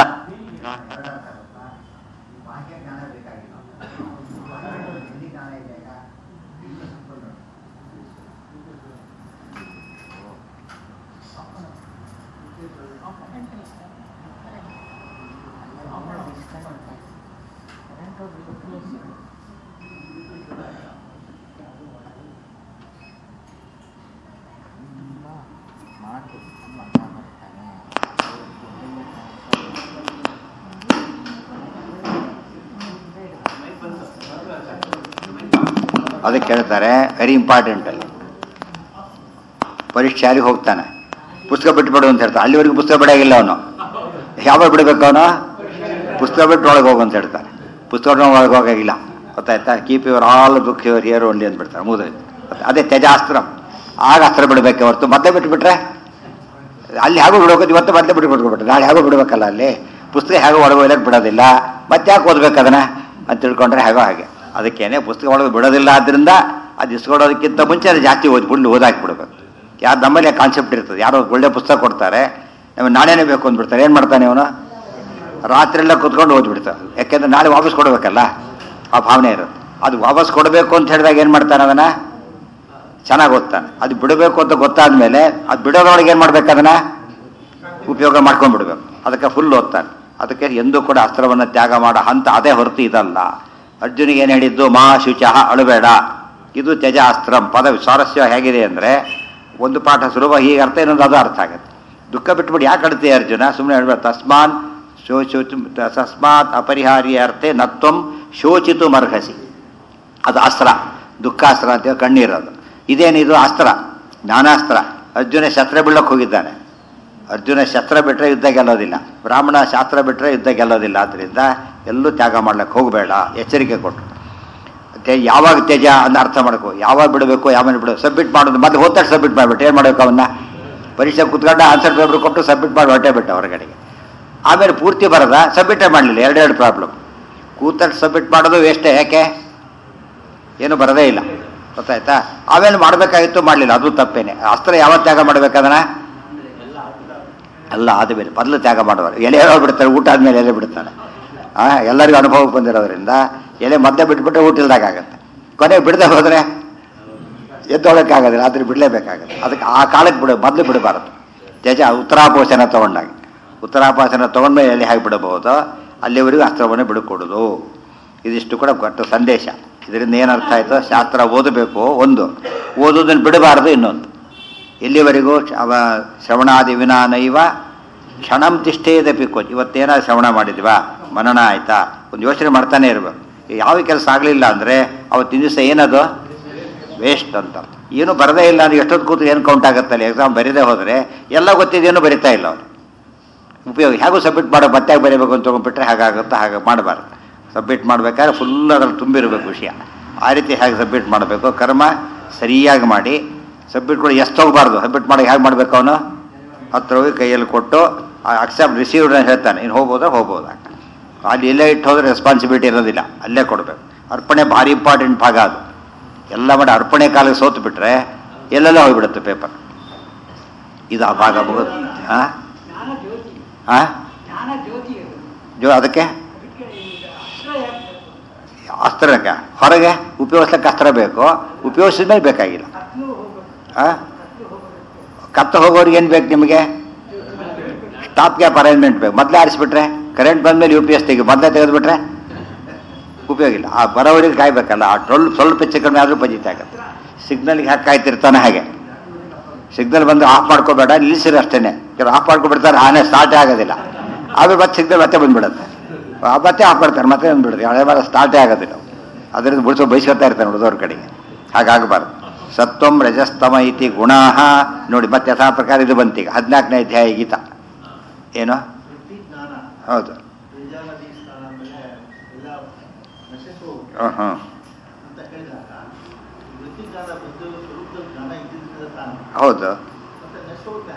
ಅದಕ್ಕೆ ಹೇಳ್ತಾರೆ ವೆರಿ ಇಂಪಾರ್ಟೆಂಟ್ ಅಲ್ಲಿ ಪರೀಕ್ಷೆ ಯಾರಿಗೆ ಹೋಗ್ತಾನೆ ಪುಸ್ತಕ ಬಿಟ್ಬಿಡು ಅಂತ ಹೇಳ್ತಾನೆ ಅಲ್ಲಿವರೆಗೂ ಪುಸ್ತಕ ಬಿಡಾಗಿಲ್ಲ ಅವನು ಯಾವಾಗ ಬಿಡಬೇಕು ಅವನು ಪುಸ್ತಕ ಬಿಟ್ಟು ಒಳಗೆ ಹೋಗು ಅಂತ ಹೇಳ್ತಾನೆ ಪುಸ್ತಕ ಒಳಗೆ ಹೋಗಾಗಿಲ್ಲ ಗೊತ್ತಾಯ್ತಾ keep your all book your here only ಅಂದ್ಬಿಡ್ತಾರೆ ಮುಗಿದೋಯ್ತು ಅದೇ ತ್ಯಜಾಸ್ತ್ರ ಆಗ ಅಸ್ತ್ರ ಬಿಡಬೇಕೆ ಹೊರತು ಮತ್ತೆ ಬಿಟ್ಬಿಟ್ರೆ ಅಲ್ಲಿ ಹೇಗೋ ಬಿಡ್ಬೇಕು ಇವತ್ತು ಮತ್ತೆ ಬಿಟ್ಟು ಬಿಟ್ಬಿಟ್ರೆ ನಾಳೆ ಹೇಗೋ ಬಿಡ್ಬೇಕಲ್ಲ ಅಲ್ಲಿ ಪುಸ್ತಕ ಹೇಗೋ ಒಳಗೆ ಹೋಗ್ಲಕ್ಕೆ ಬಿಡೋದಿಲ್ಲ ಮತ್ತೆ ಯಾಕೆ ಓದ್ಬೇಕು ಅದನ್ನ ಅಂತ ತಿಳ್ಕೊಂಡ್ರೆ ಹೇಗೋ ಹಾಗೆ ಅದಕ್ಕೇನೆ ಪುಸ್ತಕ ಒಳಗೆ ಬಿಡೋದಿಲ್ಲ ಆದ್ರಿಂದ ಅದು ಇಸ್ಕೊಡೋದಕ್ಕಿಂತ ಮುಂಚೆ ಅದು ಜಾಸ್ತಿ ಓದಿ ಬಿಡ್ಲಿ ಓದಾಕ್ಬಿಡ್ಬೇಕು ಯಾರು ನಮ್ಮಲ್ಲಿ ಕಾನ್ಸೆಪ್ಟ್ ಇರ್ತದೆ ಯಾರೋ ಒಳ್ಳೆ ಪುಸ್ತಕ ಕೊಡ್ತಾರೆ ನಮಗೆ ನಾಳೆನೇ ಬೇಕು ಅಂದ್ಬಿಡ್ತಾರೆ ಏನು ಮಾಡ್ತಾನೆ ಅವನು ರಾತ್ರಿಯೆಲ್ಲ ಕುತ್ಕೊಂಡು ಓದ್ಬಿಡ್ತಾರೆ ಯಾಕೆಂದ್ರೆ ನಾಳೆ ವಾಪಸ್ ಕೊಡಬೇಕಲ್ಲ ಆ ಭಾವನೆ ಇರುತ್ತೆ ಅದು ವಾಪಸ್ ಕೊಡಬೇಕು ಅಂತ ಹೇಳಿದಾಗ ಏನು ಮಾಡ್ತಾನೆ ಅದನ್ನ ಚೆನ್ನಾಗಿ ಓದ್ತಾನೆ ಅದು ಬಿಡಬೇಕು ಅಂತ ಗೊತ್ತಾದ್ಮೇಲೆ ಅದು ಬಿಡೋದ್ರೊಳಗೆ ಏನು ಮಾಡ್ಬೇಕು ಅದನ್ನ ಉಪಯೋಗ ಮಾಡ್ಕೊಂಡ್ಬಿಡ್ಬೇಕು ಅದಕ್ಕೆ ಫುಲ್ ಓದ್ತಾನೆ ಅದಕ್ಕೆ ಎಂದೂ ಕೂಡ ಅಸ್ತ್ರವನ್ನು ತ್ಯಾಗ ಮಾಡೋ ಹಂತ ಅದೇ ಹೊರತು ಇದಲ್ಲ ಅರ್ಜುನಿಗೆ ಏನು ಹೇಳಿದ್ದು ಮಾ ಶುಚಃ ಅಳಬೇಡ ಇದು ತ್ಯಜ ಅಸ್ತ್ರಂ ಪದ ಸ್ವಾರಸ್ಯ ಹೇಗಿದೆ ಅಂದರೆ ಒಂದು ಪಾಠ ಸುಲಭ ಹೀಗೆ ಅರ್ಥ ಇನ್ನೊಂದು ಅದು ಅರ್ಥ ಆಗುತ್ತೆ ದುಃಖ ಬಿಟ್ಬಿಟ್ಟು ಯಾಕೆ ಅಳ್ತೀಯ ಅರ್ಜುನ ಸುಮ್ಮನೆ ಹೇಳ್ಬೇಡ ತಸ್ಮಾನ್ ಶೋಚಿತು ತಸ್ಮಾತ್ ಅಪರಿಹಾರ್ಯ ಅರ್ಥೆ ನತ್ವಂ ಶೋಚಿತು ಮರ್ಹಸಿ ಅದು ಅಸ್ತ್ರ ದುಃಖಾಸ್ತ್ರ ಅಂತ ಕಣ್ಣೀರೋದು ಇದೇನಿದು ಅಸ್ತ್ರ ಜ್ಞಾನಾಸ್ತ್ರ ಅರ್ಜುನ ಶಸ್ತ್ರ ಬೀಳಕ್ಕೆ ಹೋಗಿದ್ದಾನೆ ಅರ್ಜುನ ಶಸ್ತ್ರ ಬಿಟ್ಟರೆ ಯುದ್ಧ ಗೆಲ್ಲೋದಿಲ್ಲ ಬ್ರಾಹ್ಮಣ ಶಾಸ್ತ್ರ ಬಿಟ್ಟರೆ ಯುದ್ಧ ಗೆಲ್ಲೋದಿಲ್ಲ ಆದ್ದರಿಂದ ಎಲ್ಲೂ ತ್ಯಾಗ ಮಾಡ್ಲಿಕ್ಕೆ ಹೋಗಬೇಡ ಎಚ್ಚರಿಕೆ ಕೊಟ್ಟರು ತೆ ಯಾವಾಗ ತ್ಯಜ ಅಂತ ಅರ್ಥ ಮಾಡ್ಕೋ ಯಾವಾಗ ಬಿಡಬೇಕು ಯಾವಾಗ ಬಿಡು ಸಬ್ಮಿಟ್ ಮಾಡೋದು ಮೊದಲು ಹೋಗ್ತಾರೆ ಸಬ್ಮಿಟ್ ಮಾಡಿಬಿಟ್ಟು ಏನು ಮಾಡಬೇಕು ಅವನ್ನ ಪರೀಕ್ಷೆ ಕುತ್ಕೊಂಡು ಆನ್ಸರ್ ಪೇಪರ್ ಕೊಟ್ಟು ಸಬ್ಮಿಟ್ ಮಾಡಿ ಹೊಟ್ಟೆ ಬಿಟ್ಟ ಹೊರಗಡೆಗೆ ಆಮೇಲೆ ಪೂರ್ತಿ ಬರದ ಸಬ್ಮಿಟೇ ಮಾಡಲಿಲ್ಲ ಎರಡೆರಡು ಪ್ರಾಬ್ಲಮ್ ಕೂತಲ್ಲಿ ಸಬ್ಮಿಟ್ ಮಾಡೋದು ವೇಸ್ಟೇ ಯಾಕೆ ಏನು ಬರೋದೇ ಇಲ್ಲ ಗೊತ್ತಾಯ್ತಾ ಆಮೇಲೆ ಮಾಡಬೇಕಾಗಿತ್ತು ಮಾಡಲಿಲ್ಲ ಅದು ತಪ್ಪೇನೆ ಅಸ್ತ್ರ ಯಾವ ತ್ಯಾಗ ಮಾಡ್ಬೇಕದನ್ನ ಎಲ್ಲ ಆದಮೇಲೆ ಮೊದಲು ತ್ಯಾಗ ಮಾಡುವರು ಎಲೆ ಬಿಡ್ತಾರೆ ಊಟ ಆದ್ಮೇಲೆ ಎಲೆ ಬಿಡ್ತಾನೆ ಆ ಎಲ್ಲರಿಗೂ ಅನುಭವಕ್ಕೆ ಬಂದಿರೋದ್ರಿಂದ ಎಲೆ ಮಧ್ಯೆ ಬಿಟ್ಬಿಟ್ರೆ ಊಟ ಇಲ್ದಾಗ ಆಗುತ್ತೆ ಕೊನೆಗೆ ಬಿಡದೆ ಹೋದರೆ ಎದ್ದೊಳಕ್ಕಾಗೋದಿಲ್ಲ ಆದ್ರೆ ಬಿಡಲೇಬೇಕಾಗುತ್ತೆ ಅದಕ್ಕೆ ಆ ಕಾಲಕ್ಕೆ ಬಿಡ ಮೊದಲು ಬಿಡಬಾರದು ಜಜ ಉತ್ತರಾಪೋಷಣ ತಗೊಂಡಾಗ ಉತ್ತರಾಪೋಷಣ ತಗೊಂಡ್ಮೇಲೆ ಎಲೆ ಹಾಕಿ ಬಿಡಬಹುದು ಅಲ್ಲಿವರೆಗೂ ಅಸ್ತ್ರವನ್ನು ಬಿಡುಕೊಡೋದು ಇದಿಷ್ಟು ಕೂಡ ಕೊಟ್ಟ ಸಂದೇಶ ಇದರಿಂದ ಏನರ್ಥ ಆಯಿತು ಶಾಸ್ತ್ರ ಓದಬೇಕು ಒಂದು ಓದೋದನ್ನು ಬಿಡಬಾರದು ಇನ್ನೊಂದು ಎಲ್ಲಿವರೆಗೂ ಅವ ಶ್ರವಣಾದಿ ವಿನಾ ನೈವ ಕ್ಷಣಂ ತಿಷ್ಠೇದಪಿ ಕೋಚ್ ಇವತ್ತೇನಾದ್ರು ಶ್ರವಣ ಮಾಡಿದ್ವಾ ಮನನ ಆಯ್ತಾ ಒಂದು ಯೋಚನೆ ಮಾಡ್ತಾನೆ ಇರಬೇಕು ಯಾವ ಕೆಲಸ ಆಗಲಿಲ್ಲ ಅಂದರೆ ಅವತ್ತಿನ ದಿವಸ ಏನದು ವೇಸ್ಟ್ ಅಂತ ಏನು ಬರದೇ ಇಲ್ಲ ಅಂದ್ರೆ ಎಷ್ಟೊತ್ತು ಕೂತು ಏನು ಕೌಂಟ್ ಆಗುತ್ತಲ್ಲ ಎಕ್ಸಾಮ್ ಬರೀದೇ ಹೋದರೆ ಎಲ್ಲ ಗೊತ್ತಿದ್ದೇನು ಬರಿತಾ ಇಲ್ಲ ಅವ್ರು ಉಪಯೋಗ ಹೇಗೂ ಸಬ್ಮಿಟ್ ಮಾಡೋ ಮತ್ತೆ ಬರೀಬೇಕು ಅಂತ ತೊಗೊಂಡ್ಬಿಟ್ರೆ ಹಾಗಾಗುತ್ತಾ ಹಾಗೆ ಮಾಡಬಾರ್ದು ಸಬ್ಮಿಟ್ ಮಾಡಬೇಕಾದ್ರೆ ಫುಲ್ ಅದ್ರಲ್ಲಿ ತುಂಬಿರಬೇಕು ವಿಷಯ ಆ ರೀತಿ ಹೇಗೆ ಸಬ್ಮಿಟ್ ಮಾಡಬೇಕು ಕರ್ಮ ಸರಿಯಾಗಿ ಮಾಡಿ ಸಬ್ಮಿಟ್ ಕೂಡ ಎಷ್ಟು ಹೋಗಬಾರ್ದು ಸಬ್ಮಿಟ್ ಮಾಡಿ ಹೇಗೆ ಮಾಡಬೇಕು ಅವನು ಹತ್ರ ಹೋಗಿ ಕೈಯಲ್ಲಿ ಕೊಟ್ಟು ಅಕ್ಸೆಪ್ಟ್ ರಿಸೀವ್ಡ್ ಹೇಳ್ತಾನೆ ಇನ್ನು ಹೋಗ್ಬೋದಾ ಹೋಗ್ಬೋದಾ ಅಲ್ಲಿ ಎಲ್ಲೇ ಇಟ್ಟು ಹೋದ್ರೆ ರೆಸ್ಪಾನ್ಸಿಬಿಲಿಟಿ ಇರೋದಿಲ್ಲ ಅಲ್ಲೇ ಕೊಡಬೇಕು ಅರ್ಪಣೆ ಭಾರಿ ಇಂಪಾರ್ಟೆಂಟ್ ಭಾಗ ಅದು ಎಲ್ಲ ಮಾಡಿ ಅರ್ಪಣೆ ಕಾಲಕ್ಕೆ ಸೋತು ಬಿಟ್ರೆ ಎಲ್ಲೆಲ್ಲ ಹೋಗ್ಬಿಡುತ್ತೆ ಪೇಪರ್ ಇದು ಆ ಭಾಗ ಮುಗಿದು ಹಾಂ ಜ್ಞಾನ ಜ್ಯೋತಿ ಹಾಂ ಜ್ಞಾನ ಜ್ಯೋತಿ ಅದು ಜೋ ಅದಕ್ಕೆ ಅದಕ್ಕೆ ಈಗ ಅಸ್ತ್ರ ಯಾಕೆ ಅಸ್ತ್ರಕ್ಕೆ ಹೊರಗೆ ಉಪಯೋಗಿಸ್ಲಿಕ್ಕೆ ಅಸ್ತ್ರ ಬೇಕು ಉಪಯೋಗಿಸಿದ ಮೇಲೆ ಬೇಕಾಗಿಲ್ಲ ಕತ್ಲು ಹೋಗ್ಬೇಕು ಆ? ಕತ್ಲು ಹೋಗ್ಬೇಕು ಕತ್ತ ಹೋಗೋರಿಗೆ ಏನು ಬೇಕು ನಿಮಗೆ ಸ್ಟಾಪ್ ಗ್ಯಾಪ್ ಅರೇಂಜ್ಮೆಂಟ್ ಬೇಕು ಮೊದಲೇ ಆರಿಸ್ಬಿಟ್ರೆ ಕರೆಂಟ್ ಬಂದಮೇಲೆ ಯು ಪಿ ಎಸ್ ತೆಗಿ ಮೊದಲೇ ತೆಗೆದುಬಿಟ್ರೆ ಉಪಯೋಗ ಇಲ್ಲ ಆ ಬರೋವರಿಗೆ ಕಾಯ್ಬೇಕಲ್ಲ ಆ ಟೊಲ್ ಸ್ವಲ್ಪ ಹೆಚ್ಚು ಕಡಿಮೆ ಆದರೂ ಪಜಿತ ಆಗುತ್ತೆ ಸಿಗ್ನಲ್ಗೆ ಹಾಕಿ ಕಾಯ್ತಿರ್ತಾನೆ ಹಾಗೆ ಸಿಗ್ನಲ್ ಬಂದು ಆಫ್ ಮಾಡ್ಕೋಬೇಡ ನಿಲ್ಲಿಸಿರಿ ಅಷ್ಟೇನೆ ಕೆಲವು ಆಫ್ ಮಾಡ್ಕೊಬಿಡ್ತಾರೆ ಆನೆ ಸ್ಟಾರ್ಟೇ ಆಗೋದಿಲ್ಲ ಆಮೇಲೆ ಮತ್ತೆ ಸಿಗ್ನಲ್ ಮತ್ತೆ ಬಂದ್ಬಿಡುತ್ತೆ ಆ ಮತ್ತೆ ಆಫ್ ಮಾಡ್ತಾರೆ ಮತ್ತೆ ಬಂದ್ಬಿಡುತ್ತೆ ಹಳೆ ಬಾರ ಸ್ಟಾರ್ಟೇ ಆಗೋದಿಲ್ಲ ಅದರಿಂದ ಬಿಡಿಸೋ ಬಯಸ್ಕೊತಾ ಇರ್ತಾನೆ ಉಳಿದವ್ರ ಕಡೆಗೆ ಹಾಗಾಗಬಾರ್ದು ಸತ್ವಂ ರಜಸ್ತಮ ಇತಿ ಗುಣಾ ನೋಡಿ ಮತ್ತೆ ಯಥಾ ಪ್ರಕಾರ ಇದು ಬಂತೀಗ ಹದಿನಾಲ್ಕನೇ ಅಧ್ಯಾಯ ಗೀತ ಏನು ವೃತ್ತಿ ಜ್ಞಾನ ಹೌದು ವಿದ್ಯಾನದಿ ಸ್ಥಾನ ಮೇಲೆ ಎಲ್ಲ ನಶಿಸು ಹ್ಮ್ ಹ್ಮ್ ಅಂತ ಹೇಳಿದಾಗ ವೃತ್ತಿ ಜ್ಞಾನ ಬಂದು ಸ್ವರೂಪದ ಜ್ಞಾನ ಇದ್ದಿದ್ದ ತಾನು ಹೌದು ಮತ್ತೆ ನಶೋಕ್ಕೆ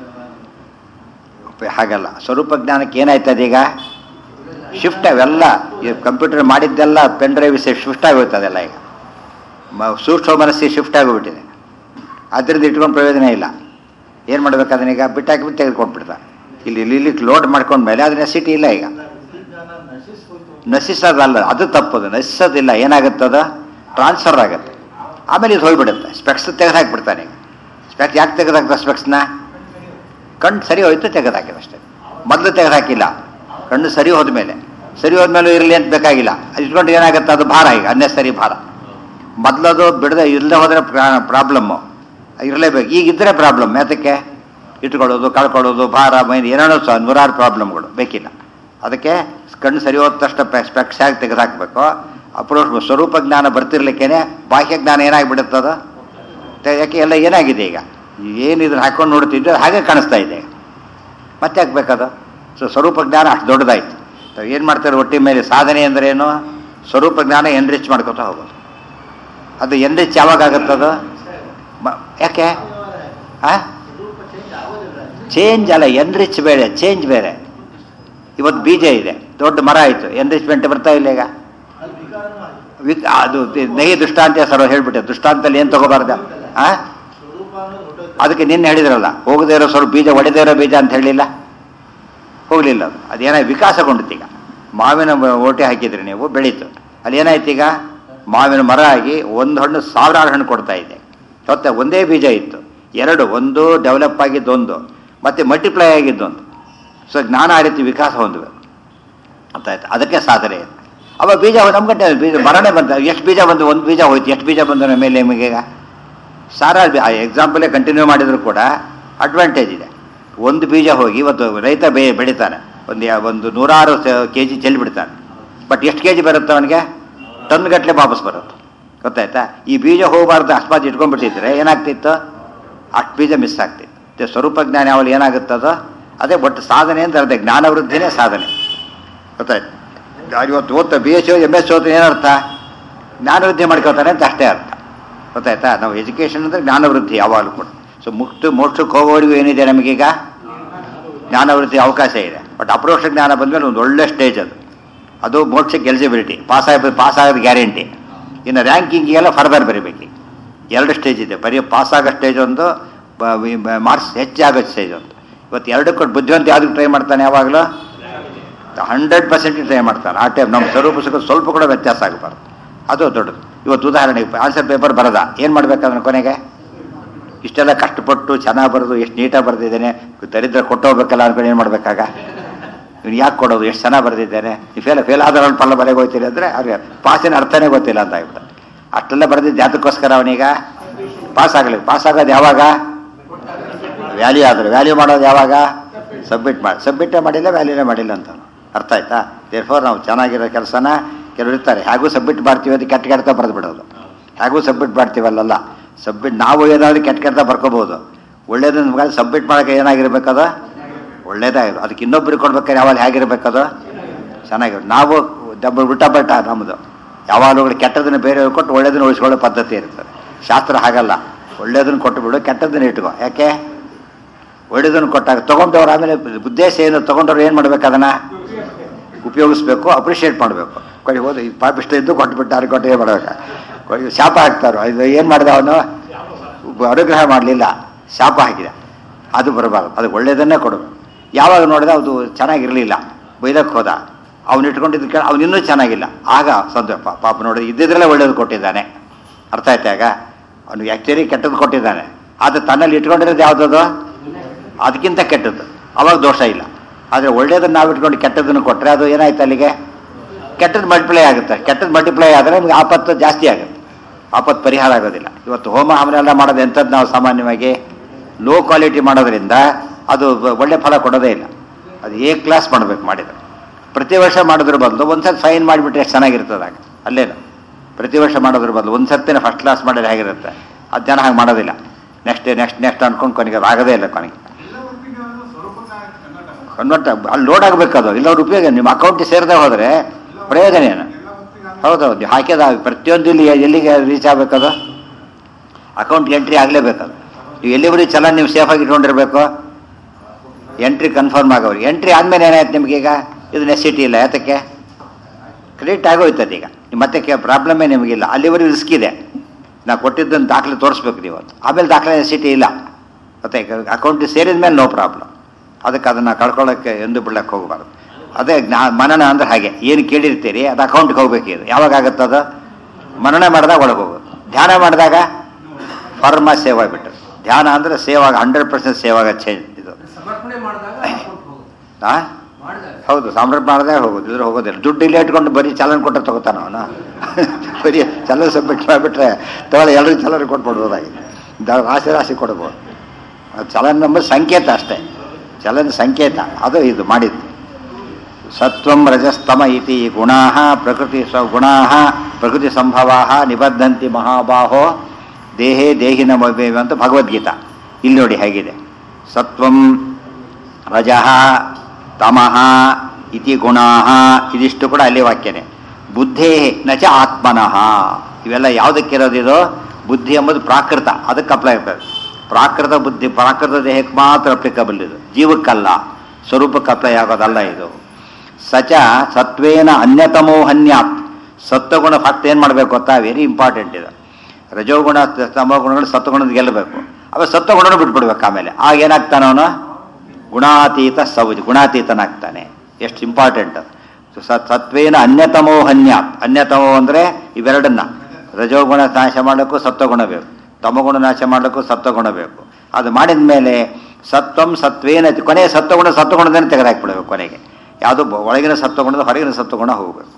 ಹೇಗೆ ಹಾಗಲ್ಲ ಸ್ವರೂಪ ಜ್ಞಾನಕ್ಕೆ ಏನಾಯ್ತದೆ ಈಗ ಶಿಫ್ಟ್ ಅವೆಲ್ಲ ಈ ಕಂಪ್ಯೂಟರ್ ಮಾಡಿದ್ದೆಲ್ಲ ಪೆನ್ ಡ್ರೈವ್ ಶಿಫ್ಟ್ ಆಗೋಯ್ತು ಅದೆಲ್ಲ ಈಗ ಮ- ಸೂಕ್ಷ್ಮ ಮನಸ್ಸಿಗೆ ಶಿಫ್ಟ್ ಆಗೋಗ್ಬಿಟ್ಟಿದೆ ಅದರಿಂದ ಇಟ್ಕೊಂಡು ಪ್ರಯೋಜನ ಇಲ್ಲ ಏನು ಮಾಡ್ಬೇಕು ಅದನ್ನೀಗ ಬಿಟ್ಟಾಕಿಬಿಟ್ಟು ತೆಗೆದುಕೊಂಡ್ಬಿಡ್ತಾರೆ ಇಲ್ಲಿ ಇಲ್ಲಿ ಇಲ್ಲಿ ಲೋಡ್ ಮಾಡ್ಕೊಂಡ್ಮೇಲೆ ಅದನ್ನ ಸಿಟಿ ಇಲ್ಲ ಈಗ ವೃತ್ತಿ ಜ್ಞಾನ ನಶಿಸ್ ಹೋಯ್ತು ನಶಿಸೋದಲ್ಲ ಅದು ತಪ್ಪದು ನಶಿಸೋದಿಲ್ಲ ಏನಾಗುತ್ತದ ಟ್ರಾನ್ಸ್ಫರ್ ಆಗುತ್ತೆ ಆಮೇಲೆ ಇದು ಹೋಗ್ಬಿಡುತ್ತೆ ಸ್ಪೆಕ್ಸ್ ತೆಗೆದಾಕ್ಬಿಡ್ತಾನೆ ಈಗ ಸ್ಪೆಕ್ಸ್ ಯಾಕೆ ತೆಗೆದಾಕ್ತ ಸ್ಪೆಕ್ಸ್ನ ಕಣ್ಣು ಸರಿ ಹೋಯ್ತು ತೆಗೆದಾಕಿದ ಅಷ್ಟೇ ಮೊದಲು ತೆಗೆದಾಕಿಲ್ಲ ಕಣ್ಣು ಸರಿ ಹೋದ್ಮೇಲೆ ಸರಿ ಹೋದ್ಮೇಲೆ ಇರಲಿ ಅಂತ ಬೇಕಾಗಿಲ್ಲ ಅದು ಇಟ್ಕೊಂಡು ಏನಾಗುತ್ತೆ ಅದು ಭಾರ ಈಗ ಅನ್ನೆಸರಿ ಭಾರ ಮೊದಲದು ಬಿಡದೆ ಇಲ್ಲದೆ ಹೋದರೆ ಪ್ರಾಬ್ಲಮ್ಮು ಇರಲೇಬೇಕು ಈಗ ಇದ್ದರೆ ಪ್ರಾಬ್ಲಮ್ ಯಾತಕ್ಕೆ ಇಟ್ಕೊಳ್ಳೋದು ಕಳ್ಕೊಳ್ಳೋದು ಭಾರ ಮೈನ್ ಏನೇನೋ ಸಹ ನೂರಾರು ಪ್ರಾಬ್ಲಮ್ಗಳು ಬೇಕಿಲ್ಲ ಅದಕ್ಕೆ ಕಣ್ಣು ಸರಿ ಹೋದ ತಕ್ಷಣ ಸ್ಪೆಕ್ಸ್ ಆಗಿ ತೆಗೆದಾಕಬೇಕು ಅಪ್ರೋಚ್ ಸ್ವರೂಪ ಜ್ಞಾನ ಬರ್ತಿರ್ಲಿಕ್ಕೇನೆ ಬಾಹ್ಯ ಜ್ಞಾನ ಏನಾಗಿಬಿಡುತ್ತದು ತೆ- ಯಾಕೆ ಎಲ್ಲ ಏನಾಗಿದೆ ಈಗ ಏನಿದ್ರು ಹಾಕೊಂಡು ನೋಡ್ತಿದ್ದು ಹಾಗೆ ಕಾಣಿಸ್ತಾ ಇದೆ ಮತ್ತೆ ಹಾಕ್ಬೇಕದು ಸೊ ಸ್ವರೂಪ ಜ್ಞಾನ ಅಷ್ಟು ದೊಡ್ಡದಾಯ್ತು ಏನು ಮಾಡ್ತಾರೆ ಒಟ್ಟಿ ಮೇಲೆ ಸಾಧನೆ ಅಂದ್ರೆ ಏನು ಸ್ವರೂಪ ಜ್ಞಾನ ಎನ್ರಿಚ್ ಮಾಡ್ಕೊತಾ ಹೋಗೋದು ಅದು ಎನ್ರಿಚ್ ಯಾವಾಗ ಆಗುತ್ತದು ಮ- ಯಾಕೆ ಆ ಸ್ವರೂಪ ಚೇಂಜ್ ಆಗೋದಿಲ್ಲ ಚೇಂಜ್ ಅಲ್ಲ ಎನ್ರಿಚ್ ಬೇರೆ ಚೇಂಜ್ ಬೇರೆ ಇವತ್ತು ಬೀಜ ಇದೆ ದೊಡ್ಡ ಮರ ಆಯಿತು ಎನ್ರಿಚ್ಮೆಂಟ್ ಬರ್ತಾ ಇಲ್ಲ ಈಗ ಅಲ್ಲ ವಿಕ್ ಅದು ನಹಿ ದೃಷ್ಟಾಂತ ಸರ್ವ ಹೇಳ್ಬಿಟ್ಟೆ ದೃಷ್ಟಾಂತಲ್ಲಿ ಏನು ತಗೋಬಾರ್ದ ಆ ಸ್ವರೂಪ ಅನ್ನೋದು ಹೊರಟೋಯ್ತು ಅದಕ್ಕೆ ನಿನ್ನೆ ಹೇಳಿದ್ರಲ್ಲ ಹೋಗದೇ ಇರೋ ಸ್ವಲ್ಪ ಬೀಜ ಒಡೆದೇ ಇರೋ ಬೀಜ ಅಂತ ಹೇಳಿಲ್ಲ ಹೋಗಲಿಲ್ಲ ಅದು ಅದೇನೋ ವಿಕಾಸಗೊಂಡಿತ್ತು ಈಗ ಮಾವಿನ ಬ- ಓಟೆ ಹಾಕಿದ್ರಿ ನೀವು ಬೆಳೀತು ಅಲ್ಲಿ ಏನಾಯ್ತು ಈಗ ಮಾವಿನ ಮರ ಆಗಿ ಒಂದು ಹಣ್ಣು ಸಾವಿರಾರು ಹಣ್ಣು ಕೊಡ್ತಾ ಇದೆ ಮತ್ತೆ ಒಂದೇ ಬೀಜ ಇತ್ತು ಎರಡು ಒಂದು ಡೆವಲಪ್ ಆಗಿದ್ದೊಂದು ಮತ್ತೆ ಮಲ್ಟಿಪ್ಲೈ ಆಗಿದ್ದೊಂದು ಸೊ ಜ್ಞಾನ ಆ ರೀತಿ ವಿಕಾಸ ಹೊಂದಬೇಕು ಗೊತ್ತಾಯ್ತು ಅದಕ್ಕೆ ಸಾಧನೆ ಇದೆ ಅವಾಗ ಬೀಜ ನಮ್ಗಂಟೆ ಬೀಜ ಮರನೇ ಬಂತ ಎಷ್ಟು ಬೀಜ ಬಂದು ಒಂದು ಬೀಜ ಹೋಯ್ತು ಎಷ್ಟು ಬೀಜ ಬಂದು ನಮ್ಮ ಮೇಲೆ ನಿಮಗೆ ಈಗ ಸಾವಿರಾರು ಆ ಎಕ್ಸಾಂಪಲೇ ಕಂಟಿನ್ಯೂ ಮಾಡಿದ್ರು ಕೂಡ ಅಡ್ವಾಂಟೇಜ್ ಇದೆ ಒಂದು ಬೀಜ ಹೋಗಿ ಇವತ್ತು ರೈತ ಬೆ ಬೆಳಿತಾನೆ ಒಂದು ಯಾ- ಒಂದು ನೂರಾರು ಕೆ ಜಿ ಚೆಲ್ಲಿ ಬಿಡ್ತಾನೆ ಬಟ್ ಎಷ್ಟು ಕೆ ಜಿ ಬರುತ್ತೆ ಅವನಿಗೆ ಟನ್ ಗಟ್ಟಲೆ ವಾಪಸ್ ಬರುತ್ತೆ ಗೊತ್ತಾಯ್ತಾ ಈ ಬೀಜ ಹೋಗಬಾರ್ದು ಅಕಸ್ಮಾತ್ ಇಟ್ಕೊಂಡ್ಬಿಟ್ಟಿದ್ರೆ ಏನಾಗ್ತಿತ್ತು ಅಷ್ಟು ಬೀಜ ಮಿಸ್ ಆಗ್ತಿತ್ತು ಮತ್ತೆ ಸ್ವರೂಪ ಜ್ಞಾನ ಯಾವಲ್ಲಿ ಏನಾಗುತ್ತದೋ ಅದೇ ಒಟ್ಟು ಸಾಧನೆ ಅಂತ ಅರ್ಥ ಜ್ಞಾನ ವೃದ್ಧಿನೇ ಸಾಧನೆ ಗೊತ್ತಾಯ್ತು ಯಾರು ಇವತ್ತು ಓದ್ತಾ ಬಿ ಎಸ್ ಎಮ್ ಎಸ್ ಓದ್ತಾ ಏನರ್ಥ ಜ್ಞಾನ ವೃದ್ಧಿ ಮಾಡ್ಕೋತಾರೆ ಅಂತ ಅಷ್ಟೇ ಅರ್ಥ ಗೊತ್ತಾಯ್ತಾ ನಾವು ಎಜುಕೇಷನ್ ಅಂದರೆ ಜ್ಞಾನ ವೃದ್ಧಿ ಯಾವಾಗಲೂ ಕೂಡ ಸೊ ಮುಕ್ತ ಮೋಕ್ಷಕ್ಕೆ ಹೋಗೋವರೆಗೂ ಏನಿದೆ ನಮಗೀಗ ಜ್ಞಾನ ವೃದ್ಧಿ ಅವಕಾಶ ಇದೆ ಬಟ್ ಅಪ್ರೋಕ್ಷ ಜ್ಞಾನ ಬಂದಮೇಲೆ ಒಂದು ಒಳ್ಳೆ ಸ್ಟೇಜ್ ಅದು ಅದು ಮೋಕ್ಷಕ್ಕೆ ಎಲಿಜಿಬಿಲಿಟಿ ಪಾಸ್ ಆಗ ಪಾಸ್ ಆಗೋದು ಗ್ಯಾರಂಟಿ ಇನ್ನು ರ್ಯಾಂಕಿಂಗಿಗೆಲ್ಲ ಫರ್ದರ್ ಬರೀಬೇಕು ಎರಡು ಸ್ಟೇಜ್ ಇದೆ ಬರೀ ಪಾಸ್ ಆಗೋ ಸ್ಟೇಜ್ ಒಂದು ಮಾರ್ಕ್ಸ್ ಹೆಚ್ಚಾಗೋ ಸ್ಟೇಜ್ ಒಂದು ಇವತ್ತು ಎರಡಕ್ಕೂ ಬುದ್ಧಿವಂತ ಯಾವ್ದಕ್ಕೆ ಟ್ರೈ ಮಾಡ್ತಾನೆ ಯಾವಾಗಲೂ ಹಂಡ್ರೆಡ್ ಪರ್ಸೆಂಟ್ ಟ್ರೈ ಮಾಡ್ತಾನೆ ಆ ಟೈಮ್ ನಮ್ಮ ಸ್ವರೂಪ ಸುಖ ಸ್ವಲ್ಪ ಕೂಡ ವ್ಯತ್ಯಾಸ ಆಗಬಾರ್ದು ಅದು ದೊಡ್ಡದು ಇವತ್ತು ಉದಾಹರಣೆಗೆ ಆನ್ಸರ್ ಪೇಪರ್ ಬರದ ಏನು ಮಾಡ್ಬೇಕಾದ್ರೆ ಕೊನೆಗೆ ಇಷ್ಟೆಲ್ಲ ಕಷ್ಟಪಟ್ಟು ಚೆನ್ನಾಗಿ ಬರೆದು ಎಷ್ಟು ನೀಟಾಗಿ ಬರೆದಿದ್ದೇನೆ ದರಿದ್ರ ಕೊಟ್ಟೋಗ್ಬೇಕಲ್ಲ ಅನ್ಕೊಂಡು ಏನು ಮಾಡಬೇಕಾಗ ಇವ್ನು ಯಾಕೆ ಕೊಡೋದು ಎಷ್ಟು ಚೆನ್ನಾಗಿ ಬರೆದಿದ್ದೇನೆ ನೀವು ಫೇಲ್ ಫೇಲ್ ಆದ್ರೆ ಪಲ್ಲ ಬರೆಗೆ ಹೋಗ್ತೀರಿ ಅಂದರೆ ಅವ್ರಿಗೆ ಪಾಸಿನ ಅರ್ಥನೇ ಗೊತ್ತಿಲ್ಲ ಅಂತ ಆಗ್ಬಿಟ್ಟು ಅಷ್ಟೆಲ್ಲ ಬರೆದಿದ್ದು ಯಾತಕ್ಕೋಸ್ಕರ ಅವನೀಗ ಪಾಸ್ ಆಗಲಿ ಪಾಸ್ ಆಗೋದು ಯಾವಾಗ ವ್ಯಾಲ್ಯೂ ಆದ್ರೆ ವ್ಯಾಲ್ಯೂ ಮಾಡೋದು ಯಾವಾಗ ಸಬ್ಮಿಟ್ ಮಾಡಿ ಸಬ್ಮಿಟೇ ಮಾಡಿಲ್ಲ ವ್ಯಾಲ್ಯೂನೇ ಮಾಡಿಲ್ಲ ಅಂತ ಅರ್ಥ ಆಯ್ತಾ ದೇರ್ಫೋರ್ ನಾವು ಚೆನ್ನಾಗಿರೋ ಕೆಲಸನ ಕೆಲವರು ಇರ್ತಾರೆ ಹೇಗೂ ಸಬ್ಮಿಟ್ ಮಾಡ್ತೀವಿ ಅಂತ ಕೆಟ್ಟ ಕೆಡ್ತಾ ಬರೆದು ಬಿಡೋದು ಹೇಗೂ ಸಬ್ಮಿಟ್ ಮಾಡ್ತೀವಲ್ಲ ಸಬ್ಮಿಟ್ ನಾವು ಏನಾದರೂ ಕೆಟ್ಟ ಕೆಡ್ತಾ ಬರ್ಕೋಬೋದು ಒಳ್ಳೇದು ನಮ್ಗೆ ಸಬ್ಮಿಟ್ ಮಾಡೋಕೆ ಏನಾಗಿರ್ಬೇಕದು ಒಳ್ಳೇದಾಗಿರೋ ಅದಕ್ಕೆ ಇನ್ನೊಬ್ರಿಗೆ ಕೊಡ್ಬೇಕಾದ್ರೆ ಯಾವಾಗ ಹೇಗಿರ್ಬೇಕದು ಚೆನ್ನಾಗಿರೋ ನಾವು ಡಬ್ಬಲ್ ಉಲ್ಟಾ ಬಲ್ಟ ನಮ್ಮದು ಯಾವಾಗಲೂ ಕೂಡ ಕೆಟ್ಟದನ್ನು ಬೇರೆಯವ್ರು ಕೊಟ್ಟು ಒಳ್ಳೇದನ್ನು ಉಳಿಸ್ಕೊಳ್ಳೋ ಪದ್ಧತಿ ಇರ್ತದೆ ಶಾಸ್ತ್ರ ಹಾಗಲ್ಲ ಒಳ್ಳೇದನ್ನು ಕೊಟ್ಟು ಬಿಡು ಕೆಟ್ಟದನ್ನು ಇಟ್ಕೋ ಯಾಕೆ ಒಳ್ಳೇದನ್ನು ಕೊಟ್ಟಾಗ ತೊಗೊಂಡವ್ರು ಆಮೇಲೆ ಉದ್ದೇಶ ಏನು ತೊಗೊಂಡವ್ರು ಏನು ಮಾಡ್ಬೇಕು ಅದನ್ನು ಉಪಯೋಗಿಸ್ಬೇಕು ಅಪ್ರಿಷಿಯೇಟ್ ಮಾಡಬೇಕು ಕೊಡಿ ಹೋದ ಈ ಪಾಪಿಷ್ಟ ಇದ್ದು ಕೊಟ್ಬಿಟ್ಟು ಅವ್ರಿಗೆ ಕೊಟ್ಟು ಏನು ಮಾಡ್ಬೇಕು ಕೊಡಿ ಶಾಪ ಹಾಕ್ತಾರೋ ಇದು ಏನು ಮಾಡಿದ ಅವನು ಅನುಗ್ರಹ ಮಾಡಲಿಲ್ಲ ಶಾಪ ಹಾಕಿದ ಅದು ಬರಬಾರ್ದು ಅದು ಒಳ್ಳೇದನ್ನೇ ಕೊಡಬೇಕು ಯಾವಾಗ ನೋಡಿದ ಅದು ಚೆನ್ನಾಗಿರಲಿಲ್ಲ ಬೈದಕ್ಕೆ ಹೋದ ಅವ್ನು ಇಟ್ಕೊಂಡಿದ್ದು ಕೇಳ ಅವ್ನು ಇನ್ನೂ ಚೆನ್ನಾಗಿಲ್ಲ ಆಗ ಸಂತೋಷ ಪಾಪ ನೋಡಿ ಇದ್ದಿದ್ರಲ್ಲೇ ಒಳ್ಳೇದು ಕೊಟ್ಟಿದ್ದಾನೆ ಅರ್ಥ ಆಯ್ತಾ ಈಗ ಅವನು ಆ್ಯಕ್ಚುಲಿ ಕೆಟ್ಟದ್ದು ಕೊಟ್ಟಿದ್ದಾನೆ ಆದರೆ ತನ್ನಲ್ಲಿ ಇಟ್ಕೊಂಡಿರೋದು ಯಾವುದದು ಅದಕ್ಕಿಂತ ಕೆಟ್ಟದ್ದು ಅವಾಗ ದೋಷ ಇಲ್ಲ ಆದರೆ ಒಳ್ಳೇದನ್ನು ನಾವು ಇಟ್ಕೊಂಡು ಕೆಟ್ಟದನ್ನು ಕೊಟ್ಟರೆ ಅದು ಏನಾಯ್ತು ಅಲ್ಲಿಗೆ ಕೆಟ್ಟದ್ದು ಮಲ್ಟಿಪ್ಲೈ ಆಗುತ್ತೆ ಕೆಟ್ಟದ್ದು ಮಲ್ಟಿಪ್ಲೈ ಆದರೆ ನಮಗೆ ಆಪತ್ತು ಜಾಸ್ತಿ ಆಗುತ್ತೆ ಆಪತ್ತು ಪರಿಹಾರ ಆಗೋದಿಲ್ಲ ಇವತ್ತು ಹೋಮ ಹವನ ಎಲ್ಲ ಮಾಡೋದು ಎಂಥದ್ದು ನಾವು ಸಾಮಾನ್ಯವಾಗಿ ಲೋ ಕ್ವಾಲಿಟಿ ಮಾಡೋದ್ರಿಂದ ಅದು ಒಳ್ಳೆ ಫಲ ಕೊಡೋದೇ ಇಲ್ಲ ಅದು ಎ ಕ್ಲಾಸ್ ಮಾಡಬೇಕು ಮಾಡಿದರೆ ಪ್ರತಿ ವರ್ಷ ಮಾಡೋದ್ರ ಬದಲು ಒಂದ್ಸತಿ ಫೈನ್ ಮಾಡಿಬಿಟ್ರೆ ಎಷ್ಟು ಚೆನ್ನಾಗಿರ್ತದೆ ಆಗ ಅಲ್ಲೇನು ಪ್ರತಿ ವರ್ಷ ಮಾಡೋದ್ರ ಬದಲು ಒಂದು ಸತ್ತಿನ ಫಸ್ಟ್ ಕ್ಲಾಸ್ ಮಾಡಿದ್ರೆ ಹೇಗಿರುತ್ತೆ ಅದು ಜನ ಹಾಗೆ ಮಾಡೋದಿಲ್ಲ ನೆಕ್ಸ್ಟ್ ನೆಕ್ಸ್ಟ್ ನೆಕ್ಸ್ಟ್ ಅನ್ಕೊಂಡು ಕೊನೆಗೆ ಅದು ಆಗೋದೇ ಇಲ್ಲ ಕೊನೆಗೆ ಕನ್ವರ್ಟ್ ಅಲ್ಲಿ ಲೋಡ್ ಆಗಬೇಕು ಅದು ಇಲ್ಲವ್ರ ಉಪಯೋಗ ನಿಮ್ಮ ಅಕೌಂಟಿಗೆ ಸೇರದೆ ಹೋದರೆ ಪ್ರಯೋಜನ ಏನು ಹೌದೌದು ನೀವು ಹಾಕಿದ ಪ್ರತಿಯೊಂದು ಇಲ್ಲಿ ಎಲ್ಲಿಗೆ ರೀಚ್ ಆಗಬೇಕದು ಅಕೌಂಟ್ಗೆ ಎಂಟ್ರಿ ಆಗಲೇಬೇಕದು ನೀವು ಎಲ್ಲಿವರೆಗೆ ಚಲನ್ ನೀವು ಸೇಫಾಗಿ ಇಟ್ಕೊಂಡಿರ್ಬೇಕು ಎಂಟ್ರಿ ಕನ್ಫರ್ಮ್ ಆಗೋರು ಎಂಟ್ರಿ ಆದಮೇಲೆ ಏನಾಯ್ತು ನಿಮಗೀಗ ಇದು ನೆಸಿಟಿ ಇಲ್ಲ ಯಾತಕ್ಕೆ ಕ್ರೆಡಿಟ್ ಆಗೋಯ್ತದೆ ಈಗ ನಿಮ್ಮ ಮತ್ತೆ ಪ್ರಾಬ್ಲಮ್ಮೇ ನಿಮಗಿಲ್ಲ ಅಲ್ಲಿವರೆಗೂ ರಿಸ್ಕ್ ಇದೆ ನಾವು ಕೊಟ್ಟಿದ್ದನ್ನು ದಾಖಲೆ ತೋರಿಸ್ಬೇಕು ನೀವು ಅದು ಆಮೇಲೆ ದಾಖಲೆ ನೆಸಿಟಿ ಇಲ್ಲ ಮತ್ತೆ ಅಕೌಂಟಿಗೆ ಸೇರಿದ ಮೇಲೆ ನೋ ಪ್ರಾಬ್ಲಮ್ ಅದಕ್ಕೆ ಅದನ್ನು ಕಳ್ಕೊಳ್ಳೋಕ್ಕೆ ಎಂದು ಬಿಡ್ಲಕ್ಕೆ ಹೋಗಬಾರ್ದು ಅದೇ ಜ್ಞಾ ಮನನ ಅಂದ್ರೆ ಹಾಗೆ ಏನು ಕೇಳಿರ್ತೀರಿ ಅದು ಅಕೌಂಟ್ಗೆ ಹೋಗ್ಬೇಕು ಇದು ಯಾವಾಗ ಆಗುತ್ತೆ ಅದು ಮನನ ಮಾಡಿದಾಗ ಒಳಗೆ ಹೋಗೋದು ಧ್ಯಾನ ಮಾಡಿದಾಗ ಫರ್ಮ ಸೇವ್ ಆಗಿಬಿಟ್ಟು ಧ್ಯಾನ ಅಂದರೆ ಸೇವ್ ಆಗ ಹಂಡ್ರೆಡ್ ಪರ್ಸೆಂಟ್ ಸೇವ್ ಆಗೋ ಚೇಂಜ್ ಇದು ಸಮರ್ಪಣೆ ಮಾಡಿದಾಗ account ಹೋಗುತ್ತೆ. ಹಾಂ ಮಾಡಿದಾಗ ಹೌದು ಸಾಮ್ರಾಟ್ ಮಾಡಿದಾಗ ಹೋಗೋದು ಇದ್ರೆ ಹೋಗೋದಿಲ್ಲ ದುಡ್ಡು ಇಲ್ಲೇ ಇಟ್ಕೊಂಡು ಬರೀ ಚಲನ್ ಕೊಟ್ಟರೆ ತಗೋತಾನ ಅವನು ಬರೀ ಚಲನ್ ಸಬ್ಮಿಟ್ ಮಾಡಿಬಿಟ್ರೆ ತಗೊಳ್ಳಿ ಎಲ್ಲರಿಗೂ ಚಲನ್ ಕೊಟ್ಬಿಡ್ಬೋದಾಗಿದೆ ದ- ರಾಶಿ ರಾಶಿ ಕೊಡ್ಬೋದು ಅದು ಚಲನ್ ನಮ್ಮ ಸಂಕೇತ ಅಷ್ಟೇ ಚಲನ್ ಸಂಕೇತ ಅದು ಇದು ಮಾಡಿದ್ದು ಸತ್ವಂ ರಜಸ್ತಮ ಇತಿ ಗುಣಾ ಪ್ರಕೃತಿ ಸ ಗುಣಾ ಪ್ರಕೃತಿ ಸಂಭವಾ ನಿಬದ್ಧಂತಿ ಮಹಾಬಾಹೋ ದೇಹೇ ದೇಹಿನ ಮವೇವ ಅಂತ ಭಗವದ್ಗೀತಾ ಇಲ್ಲಿ ನೋಡಿ ಹೇಗಿದೆ ಸತ್ವಂ ರಜಃ ತಮಃ ಇತಿ ಗುಣಾ ಇದಿಷ್ಟು ಕೂಡ ಅಲ್ಲಿ ವಾಕ್ಯನೇ ಬುದ್ಧೇ ನಚ ಆತ್ಮನಃ ಇವೆಲ್ಲ ಯಾವುದಕ್ಕಿರೋದಿದು ಬುದ್ಧಿ ಎಂಬುದು ಪ್ರಾಕೃತ ಅದಕ್ಕೆ ಅಪ್ಲೈ ಆಗ್ತದೆ ಪ್ರಾಕೃತ ಬುದ್ಧಿ ಪ್ರಾಕೃತ ದೇಹಕ್ಕೆ ಮಾತ್ರ ಅಪ್ಲಿಕಬಲ್ ಇದು ಜೀವಕ್ಕಲ್ಲ ಸ್ವರೂಪಕ್ಕೆ ಅಪ್ಲೈ ಆಗೋದಲ್ಲ ಇದು ಸಚ ಸತ್ವೇನ ಅನ್ಯತಮೋ ಹನ್ಯಾತ್ ಸತ್ವಗುಣ ಫಸ್ಟ್ ಏನು ಮಾಡಬೇಕು ಗೊತ್ತಾ ವೆರಿ ಇಂಪಾರ್ಟೆಂಟ್ ಇದು ರಜೋಗುಣ ತಮೋಗುಣಗಳು ಸತ್ವಗುಣದ ಗೆಲ್ಲಬೇಕು ಅವ ಸತ್ವಗುಣನ ಬಿಟ್ಬಿಡ್ಬೇಕು ಆಮೇಲೆ ಆಗ ಏನಾಗ್ತಾನ ಅವನು ಗುಣಾತೀತ ಸೌಜ್ ಗುಣಾತೀತನಾಗ್ತಾನೆ ಎಷ್ಟು ಇಂಪಾರ್ಟೆಂಟ್ ಸತ್ ಸತ್ವೇನ ಅನ್ಯತಮೋ ಹನ್ಯಾತ್ ಅನ್ಯತಮೋ ಅಂದರೆ ಇವೆರಡನ್ನ ರಜೋಗುಣ ನಾಶ ಮಾಡಲಿಕ್ಕೂ ಸತ್ವಗುಣ ಬೇಕು ತಮಗುಣ ನಾಶ ಮಾಡಲಿಕ್ಕೂ ಸತ್ವಗುಣ ಬೇಕು ಅದು ಮಾಡಿದ ಮೇಲೆ ಸತ್ವಂ ಸತ್ವೇನ ಕೊನೆಯ ಸತ್ವಗುಣ ಸತ್ವಗುಣದನ್ನು ತೆಗೆದಾಕ್ಬಿಡ್ಬೇಕು ಕೊನೆಗೆ ಯಾವುದು ಒಳಗಿನ ಸತ್ವಗುಣದ ಹೊರಗಿನ ಸತ್ವಗುಣ ಹೋಗಬೇಕು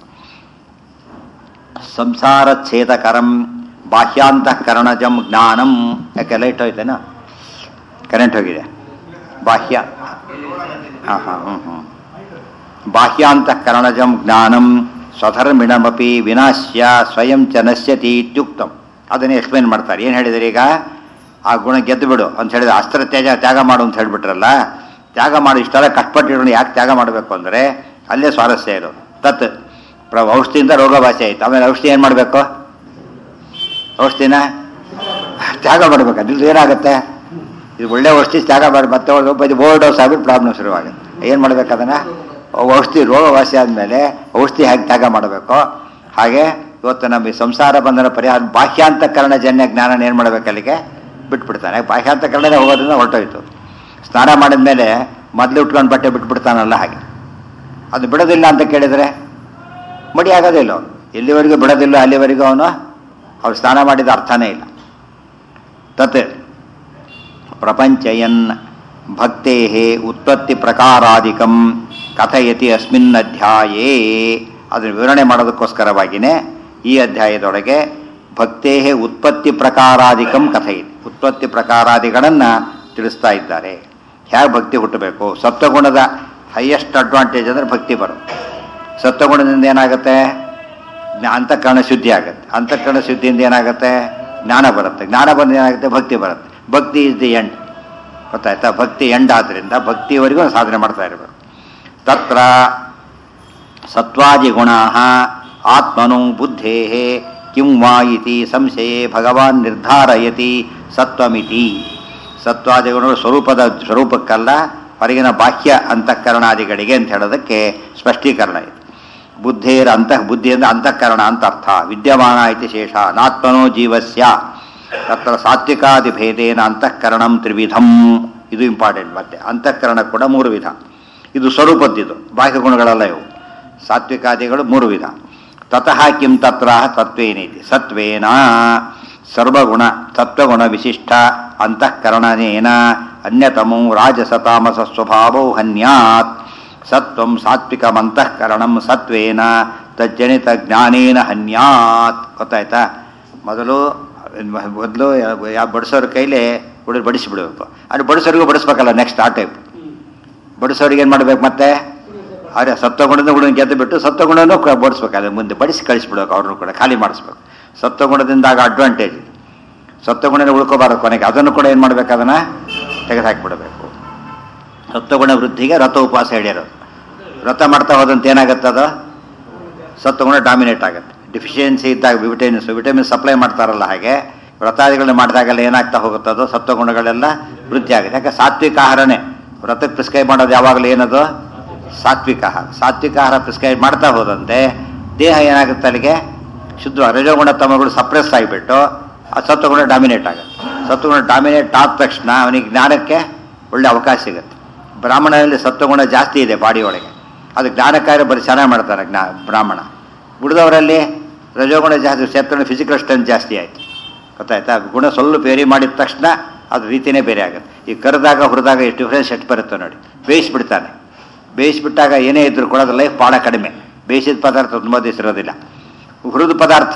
ಸಂಸಾರ ಛೇದಕರಂ ಬಾಹ್ಯಾಂತಃಕರಣಜಂ ಜ್ಞಾನಂ ಯಾಕೆ ಲೈಟ್ ಹೋಯ್ತೇನ ಕರೆಂಟ್ ಹೋಗಿದೆ ಬಾಹ್ಯ ಹಾಂ ಹಾಂ ಹ್ಞೂ ಹ್ಞೂ ಬಾಹ್ಯಾಂತಃಕರಣಜಂ ಜ್ಞಾನಂ ಸ್ವಧರ್ಮಿಣಮಪಿ ವಿನಾಶ್ಯ ಸ್ವಯಂ ಚ ನಶ್ಯತಿ ಇತ್ಯುಕ್ತಂ ಅದನ್ನೇ ಎಕ್ಸ್ಪ್ಲೇನ್ ಮಾಡ್ತಾರೆ ಏನು ಹೇಳಿದರೆ ಈಗ ಆ ಗುಣ ಗೆದ್ದು ಬಿಡು ಅಂತ ಹೇಳಿದ್ರೆ ಅಸ್ತ್ರ ತ್ಯಾಗ ತ್ಯಾಗ ಮಾಡು ಅಂತ ಹೇಳ್ಬಿಟ್ರಲ್ಲ ತ್ಯಾಗ ಮಾಡಿ ಇಷ್ಟೆಲ್ಲ ಕಷ್ಟಪಟ್ಟಿರೋನು ಯಾಕೆ ತ್ಯಾಗ ಮಾಡಬೇಕು ಅಂದರೆ ಅಲ್ಲೇ ಸ್ವಾರಸ್ಯ ಇರೋದು ತತ್ ಪ್ರ ಔಷಧಿಯಿಂದ ರೋಗವಾಸಿ ಆಯ್ತು ಆಮೇಲೆ ಔಷಧಿ ಏನು ಮಾಡಬೇಕು ಔಷಧಿನ ತ್ಯಾಗ ಮಾಡಬೇಕು ಅದ್ರಲ್ಲಿ ಏನಾಗುತ್ತೆ ಇದು ಒಳ್ಳೆ ಔಷಧಿ ತ್ಯಾಗ ಮಾಡಿ ಮತ್ತೆ ಒಬ್ಬ ಬೋರ್ಡ್ ಡೋಸ್ ಆಗ್ಬಿಟ್ಟು ಪ್ರಾಬ್ಲಮ್ ಶುರುವಾಗುತ್ತೆ ಏನು ಮಾಡ್ಬೇಕು ಅದನ್ನು ಔಷಧಿ ರೋಗವಾಸಿ ಆದಮೇಲೆ ಔಷಧಿ ಹೇಗೆ ತ್ಯಾಗ ಮಾಡಬೇಕು ಹಾಗೆ ಇವತ್ತು ನಮಗೆ ಸಂಸಾರ ಬಂಧನ ಪರಿಹಾರ ಬಾಹ್ಯಾಂತಕರಣಜನ್ಯ ಜ್ಞಾನ ಏನು ಮಾಡಬೇಕು ಅಲ್ಲಿಗೆ ಬಿಟ್ಬಿಡ್ತಾನೆ ಬಾಹ್ಯಾಂತಕರಣನೇ ಹೋಗೋದ್ರಿಂದ ಹೊರಟೋಯ್ತು ಸ್ನಾನ ಮಾಡಿದ ಮೇಲೆ ಮೊದಲು ಉಟ್ಕೊಂಡು ಬಟ್ಟೆ ಬಿಟ್ಬಿಡ್ತಾನಲ್ಲ ಹಾಗೆ ಅದು ಬಿಡೋದಿಲ್ಲ ಅಂತ ಕೇಳಿದರೆ ಮಡಿ ಆಗೋದಿಲ್ಲ ಅವನು ಎಲ್ಲಿವರೆಗೂ ಬಿಡೋದಿಲ್ಲ ಅಲ್ಲಿವರೆಗೂ ಅವನು ಅವ್ರು ಸ್ನಾನ ಮಾಡಿದ ಅರ್ಥನೇ ಇಲ್ಲ ತತ್ ಪ್ರಪಂಚಯನ್ ಭಕ್ತೇ ಉತ್ಪತ್ತಿ ಪ್ರಕಾರಾದಿಕಂ ಕಥಯತಿ ಅಸ್ಮಿನ್ ಅಧ್ಯಾಯೇ ಅದನ್ನು ವಿವರಣೆ ಮಾಡೋದಕ್ಕೋಸ್ಕರವಾಗಿಯೇ ಈ ಅಧ್ಯಾಯದೊಳಗೆ ಭಕ್ತೇ ಉತ್ಪತ್ತಿ ಪ್ರಕಾರಾದಿಕಂ ಕಥಯಿತಿ ಉತ್ಪತ್ತಿ ಪ್ರಕಾರಾದಿಗಳನ್ನು ತಿಳಿಸ್ತಾ ಇದ್ದಾರೆ ಹೇಗೆ ಭಕ್ತಿ ಹುಟ್ಟಬೇಕು ಸತ್ವಗುಣದ ಹೈಯೆಸ್ಟ್ ಅಡ್ವಾಂಟೇಜ್ ಅಂದರೆ ಭಕ್ತಿ ಬರುತ್ತೆ ಸತ್ವಗುಣದಿಂದ ಏನಾಗುತ್ತೆ ಜ್ಞಾ- ಅಂತಃಕರಣ ಶುದ್ಧಿ ಆಗುತ್ತೆ ಅಂತಃಕರಣ ಶುದ್ಧಿಯಿಂದ ಏನಾಗುತ್ತೆ ಜ್ಞಾನ ಬರುತ್ತೆ ಜ್ಞಾನ ಬಂದ ಏನಾಗುತ್ತೆ ಭಕ್ತಿ ಬರುತ್ತೆ ಭಕ್ತಿ ಇಸ್ ದಿ ಎಂಡ್ ಗೊತ್ತಾಯ್ತಾ ಭಕ್ತಿ ಎಂಡ್ ಆದ್ದರಿಂದ ಭಕ್ತಿಯವರೆಗೂ ಸಾಧನೆ ಮಾಡ್ತಾ ಇರಬೇಕು ತತ್ರ ಸತ್ವಾದಿಗುಣ ಆತ್ಮನು ಬುದ್ಧೇ ಕಿಂ ವಾ ಇತಿ ಸಂಶಯೇ ಭಗವಾನ್ ನಿರ್ಧಾರಯತಿ ಸತ್ವಮಿತಿ ಸತ್ವಾದಿಗುಣಗಳು ಸ್ವರೂಪದ ಸ್ವರೂಪಕ್ಕಲ್ಲ ಹೊರಗಿನ ಬಾಹ್ಯ ಅಂತಃಕರಣಾದಿಗಳಿಗೆ ಅಂತ ಹೇಳೋದಕ್ಕೆ ಸ್ಪಷ್ಟೀಕರಣ ಇದೆ ಬುದ್ಧೇರ ಅಂತಃ ಬುದ್ಧಿ ಅಂದರೆ ಅಂತಃಕರಣ ಅಂತ ಅರ್ಥ ವಿದ್ಯಮಾನ ಇತಿ ಶೇಷ ನಾತ್ಮನೋ ಜೀವಸ್ಯ ತತ್ರ ಸಾತ್ವಿಕಾದಿ ಭೇದೇನ ಅಂತಃಕರಣಂ ತ್ರಿವಿಧಂ ಇದು ಇಂಪಾರ್ಟೆಂಟ್ ಮತ್ತೆ ಅಂತಃಕರಣ ಕೂಡ ಮೂರು ವಿಧ ಇದು ಸ್ವರೂಪದ್ದಿದು ಬಾಹ್ಯ ಗುಣಗಳಲ್ಲ ಇವು ಸಾತ್ವಿಕಾದಿಗಳು ಮೂರು ವಿಧ ತತಃ ಕಿಂ ತತ್ರ ತತ್ವೇನೇತಿ ಸತ್ವೇನ ಸರ್ವಗುಣ ಸತ್ವಗುಣ ವಿಶಿಷ್ಟ ಅಂತಃಕರಣನೇನ ಅನ್ಯತಮೋ ರಾಜಸ ತಾಮಸ ಸ್ವಭಾವೋ ಹನ್ಯಾತ್ ಸತ್ವಂ ಸಾತ್ವಿಕಮಂತಃಕರಣಂ ಸತ್ವೇನ ತಜ್ಜನಿತ ಜ್ಞಾನೇನ ಹನ್ಯಾತ್ ಗೊತ್ತಾಯ್ತಾ ಮೊದಲು ಮೊದಲು ಯಾವ ಬಡಿಸೋರ ಕೈಲಿ ಹುಡುಗ ಬಡಿಸಿಬಿಡ್ಬೇಕು ಅದು ಬಡಿಸೋರಿಗೂ ಬಡಿಸ್ಬೇಕಲ್ಲ ನೆಕ್ಸ್ಟ್ ಆ ಟೈಪ್ ಬಡಿಸೋರಿಗೆ ಏನು ಮಾಡ್ಬೇಕು ಮತ್ತೆ ಅವರೇ ಸತ್ವಗುಣದ ಗುಣ ಗೆದ್ದು ಬಿಟ್ಟು ಸತ್ವಗುಣನೂ ಕ- ಬಡಿಸ್ಬೇಕು ಅದು ಮುಂದೆ ಬಡಿಸಿ ಕಳಿಸ್ಬಿಡ್ಬೇಕು ಅವ್ರನ್ನೂ ಕೂಡ ಖಾಲಿ ಮಾಡಿಸ್ಬೇಕು ಸತ್ವಗುಣದಿಂದಾಗ ಅಡ್ವಾಂಟೇಜ್ ಇದೆ ಸತ್ವಗುಣನ ಉಳ್ಕೋಬಾರದು ಕೊನೆಗೆ ಅದನ್ನು ಕೂಡ ಏನು ಮಾಡ್ಬೇಕು ಅದನ್ನು ತೆಗೆದುಹಾಕಿಬಿಡಬೇಕು ಸತ್ವಗುಣ ವೃದ್ಧಿಗೆ ರಥ ಉಪವಾಸ ಹೇಳಿರೋದು ವ್ರತ ಮಾಡ್ತಾ ಹೋದಂತೆ ಏನಾಗುತ್ತೆ ಅದು ಸತ್ವಗುಣ ಡಾಮಿನೇಟ್ ಆಗುತ್ತೆ ಡಿಫಿಷಿಯನ್ಸಿ ಇದ್ದಾಗ ವಿಟಮಿನ್ಸ್ ವಿಟಮಿನ್ ಸಪ್ಲೈ ಮಾಡ್ತಾರಲ್ಲ ಹಾಗೆ ವ್ರತಾದಿಗಳನ್ನ ಮಾಡಿದಾಗೆಲ್ಲ ಏನಾಗ್ತಾ ಹೋಗುತ್ತೆ ಅದು ಸತ್ವಗುಣಗಳೆಲ್ಲ ವೃದ್ಧಿ ಆಗುತ್ತೆ ಯಾಕೆ ಸಾತ್ವಿಕ ಆಹಾರನೇ ವ್ರತಕ್ಕೆ ಪ್ರಿಸ್ಕ್ರೈಬ್ ಮಾಡೋದು ಯಾವಾಗಲೂ ಏನದು ಸಾತ್ವಿಕ ಆಹಾರ ಸಾತ್ವಿಕ ಆಹಾರ ಪ್ರಿಸ್ಕ್ರೈಬ್ ಮಾಡ್ತಾ ಹೋದಂತೆ ದೇಹ ಏನಾಗುತ್ತೆ ಅಲ್ಲಿಗೆ ಶುದ್ಧ ರಜೋಗುಣ ತಮಗಳು ಸಪ್ರೆಸ್ ಆಗಿಬಿಟ್ಟು ಆ ಸತ್ವಗುಣ ಡಾಮಿನೇಟ್ ಆಗುತ್ತೆ ಸತ್ವಗುಣ ಡಾಮಿನೇಟ್ ಆದ ತಕ್ಷಣ ಅವನಿಗೆ ಜ್ಞಾನಕ್ಕೆ ಒಳ್ಳೆ ಅವಕಾಶ ಸಿಗುತ್ತೆ ಬ್ರಾಹ್ಮಣರಲ್ಲಿ ಸತ್ವಗುಣ ಜಾಸ್ತಿ ಇದೆ ಬಾಡಿ ಒಳಗೆ ಅದು ಜ್ಞಾನಕಾರ್ಯ ಬರೀ ಚೆನ್ನಾಗಿ ಮಾಡ್ತಾರೆ ಜ್ಞಾ ಬ್ರಾಹ್ಮಣ ಉಳಿದವರಲ್ಲಿ ರಜೋಗುಣ ಜಾಸ್ತಿ ಕ್ಷೇತ್ರ ಫಿಸಿಕಲ್ ಸ್ಟ್ರೆಂತ್ ಜಾಸ್ತಿ ಆಯಿತು ಗೊತ್ತಾಯ್ತಾ ಗುಣ ಸ್ವಲ್ಪ ಬೇರೆ ಮಾಡಿದ ತಕ್ಷಣ ಅದು ರೀತಿನೇ ಬೇರೆ ಆಗುತ್ತೆ ಈ ಕರೆದಾಗ ಹುರಿದಾಗ ಎಷ್ಟು ಡಿಫ್ರೆನ್ಸ್ ಎಷ್ಟು ಬರುತ್ತೆ ನೋಡಿ ಬೇಯಿಸ್ಬಿಡ್ತಾನೆ ಬೇಯಿಸ್ಬಿಟ್ಟಾಗ ಏನೇ ಇದ್ರೂ ಕೂಡ ಅದು ಲೈಫ್ ಭಾಳ ಕಡಿಮೆ ಬೇಯಿಸಿದ ಪದಾರ್ಥ ತುಂಬ ದಿವಸ ಇರೋದಿಲ್ಲ ಹುರಿದ ಪದಾರ್ಥ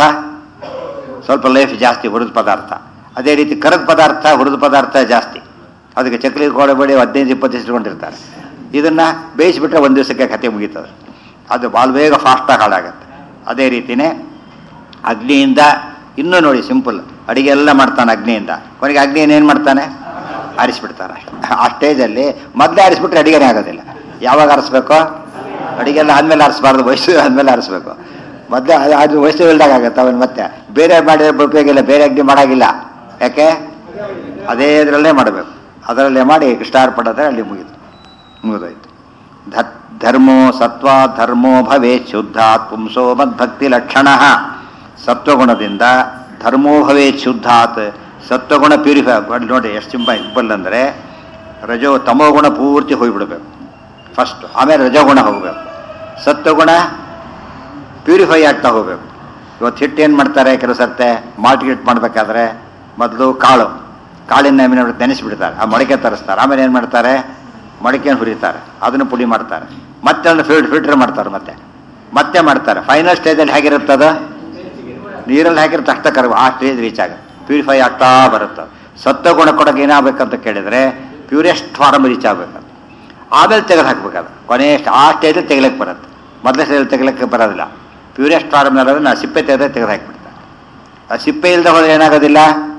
ಸ್ವಲ್ಪ ಲೈಫ್ ಜಾಸ್ತಿ ಹುರಿದ ಪದಾರ್ಥ ಅದೇ ರೀತಿ ಕರದ ಪದಾರ್ಥ ಹುರಿದ ಪದಾರ್ಥ ಜಾಸ್ತಿ ಅದಕ್ಕೆ ಚಕ್ಲಿ ಕೊಡಬೇಡಿ ಹದಿನೈದು ಇಪ್ಪತ್ತು ದಿವಸ ಇಟ್ಕೊಂಡಿರ್ತಾರೆ ಇದನ್ನು ಬೇಯಿಸಿಬಿಟ್ರೆ ಒಂದು ದಿವಸಕ್ಕೆ ಕತೆ ಮುಗೀತದೆ ಅದು ಭಾಳ ಬೇಗ ಫಾಸ್ಟಾಗಿ ಹಾಳಾಗತ್ತೆ ಅದೇ ರೀತಿಯೇ ಅಗ್ನಿಯಿಂದ ಇನ್ನೂ ನೋಡಿ ಸಿಂಪಲ್ ಅಡಿಗೆ ಎಲ್ಲ ಮಾಡ್ತಾನೆ ಅಗ್ನಿಯಿಂದ ಕೊನೆಗೆ ಅಗ್ನಿಯನ್ನು ಏನು ಮಾಡ್ತಾನೆ ಆರಿಸ್ಬಿಡ್ತಾನೆ ಆ ಸ್ಟೇಜಲ್ಲಿ ಮೊದಲೇ ಆರಿಸ್ಬಿಟ್ರೆ ಅಡಿಗೆನೇ ಆಗೋದಿಲ್ಲ ಯಾವಾಗ ಆರಿಸ್ಬೇಕು ಅಡಿಗೆಲ್ಲ ಆದಮೇಲೆ ಆರಿಸ್ಬಾರ್ದು ವಯಸ್ಸು ಆದಮೇಲೆ ಆರಿಸ್ಬೇಕು ಮೊದಲೇ ಅದು ಅದು ವಯಸ್ಸು ಇಲ್ದಾಗ ಆಗುತ್ತೆ ಅವನು ಮತ್ತೆ ಬೇರೆ ಮಾಡಿದ್ರೆ ಉಪಯೋಗ ಇಲ್ಲ ಬೇರೆ ಅಗ್ನಿ ಮಾಡೋಂಗಿಲ್ಲ ಯಾಕೆ ಅದೇ ಇದರಲ್ಲೇ ಮಾಡಬೇಕು ಅದರಲ್ಲೇ ಮಾಡಿ ಕೃಷ್ಣಾರ್ಪಣದ ಅಲ್ಲಿ ಮುಗಿತು ಮುಗಿದೋಯ್ತು ಧತ್ ಧರ್ಮೋ ಸತ್ವ ಧರ್ಮೋ ಭವೇತ್ ಶುದ್ಧಾತ್ ಪುಂಸೋ ಮದ್ಭಕ್ತಿ ಲಕ್ಷಣ ಸತ್ವಗುಣದಿಂದ ಧರ್ಮೋ ಭವೇತ್ ಶುದ್ಧಾತ್ ಸತ್ವಗುಣ ಪ್ಯೂರಿಫೈ ನೋಡಿ ಎಷ್ಟು ಸಿಂಪಲ್ ಅಂದರೆ ರಜೋ ತಮೋಗುಣ ಪೂರ್ತಿ ಹೋಗಿಬಿಡ್ಬೇಕು ಫಸ್ಟ್ ಆಮೇಲೆ ರಜೋಗುಣ ಹೋಗಬೇಕು ಸತ್ವಗುಣ ಪ್ಯೂರಿಫೈ ಆಗ್ತಾ ಹೋಗ್ಬೇಕು ಇವತ್ತು ಹಿಟ್ಟು ಏನು ಮಾಡ್ತಾರೆ ಕೆಲವು ಸರ್ತೆ ಮಾಲ್ಟ್ ಗಿಟ್ ಮಾಡಬೇಕಾದ್ರೆ ಮೊದಲು ಕಾಳು ಕಾಳಿನ ಮೇಲೆ ನೆನೆಸಿಬಿಡ್ತಾರೆ ಆ ಮೊಳಕೆ ತರಿಸ್ತಾರೆ ಆಮೇಲೆ ಏನು ಮಾಡ್ತಾರೆ ಮೊಳಕೆಯನ್ನು ಹುರಿತಾರೆ ಅದನ್ನು ಪುಡಿ ಮಾಡ್ತಾರೆ ಮತ್ತೆ ಅದನ್ನು ಫಿಲ್ಟ್ ಫಿಲ್ಟರ್ ಮಾಡ್ತಾರೆ ಮತ್ತೆ ಮತ್ತೆ ಮಾಡ್ತಾರೆ ಫೈನಲ್ ಸ್ಟೇಜಲ್ಲಿ ಹೇಗಿರುತ್ತದ ನೀರಲ್ಲಿ ಹಾಕಿರೋ ತಕ್ಷಣ ಕರಗು ಆ ಸ್ಟೇಜ್ ರೀಚ್ ಆಗುತ್ತೆ ಪ್ಯೂರಿಫೈ ಆಗ್ತಾ ಬರುತ್ತೆ ಸತ್ವಗುಣ ಕೊಡೋಕೆ ಏನಾಗಬೇಕಂತ ಕೇಳಿದರೆ ಪ್ಯೂರೆಸ್ಟ್ ಫಾರ್ಮ್ ರೀಚ್ ಆಗಬೇಕು ಆಮೇಲೆ ತೆಗೆದು ಹಾಕ್ಬೇಕಾದ ಕೊನೆ ಆ ಸ್ಟೇಜಲ್ಲಿ ತೆಗಿಲಕ್ಕೆ ಬರುತ್ತೆ ಮೊದಲೇ ಸ್ಟೇಜಲ್ಲಿ ತೆಗಿಲಕ್ಕೆ ಬರೋದಿಲ್ಲ ಪ್ಯೂರೆಸ್ಟ್ ಫಾರ್ಮ್ನಲ್ಲಿ ನಾ ಸಿಪ್ಪೆ ತೆಗೆದ್ರೆ ತೆಗೆದು ಹಾಕ್ಬಿಡ್ತಾರೆ ಆ ಸಿಪ್ಪೆ ಇಲ್ಲದೆ ಹೋದ್ರೆ ಏನಾಗೋದಿಲ್ಲ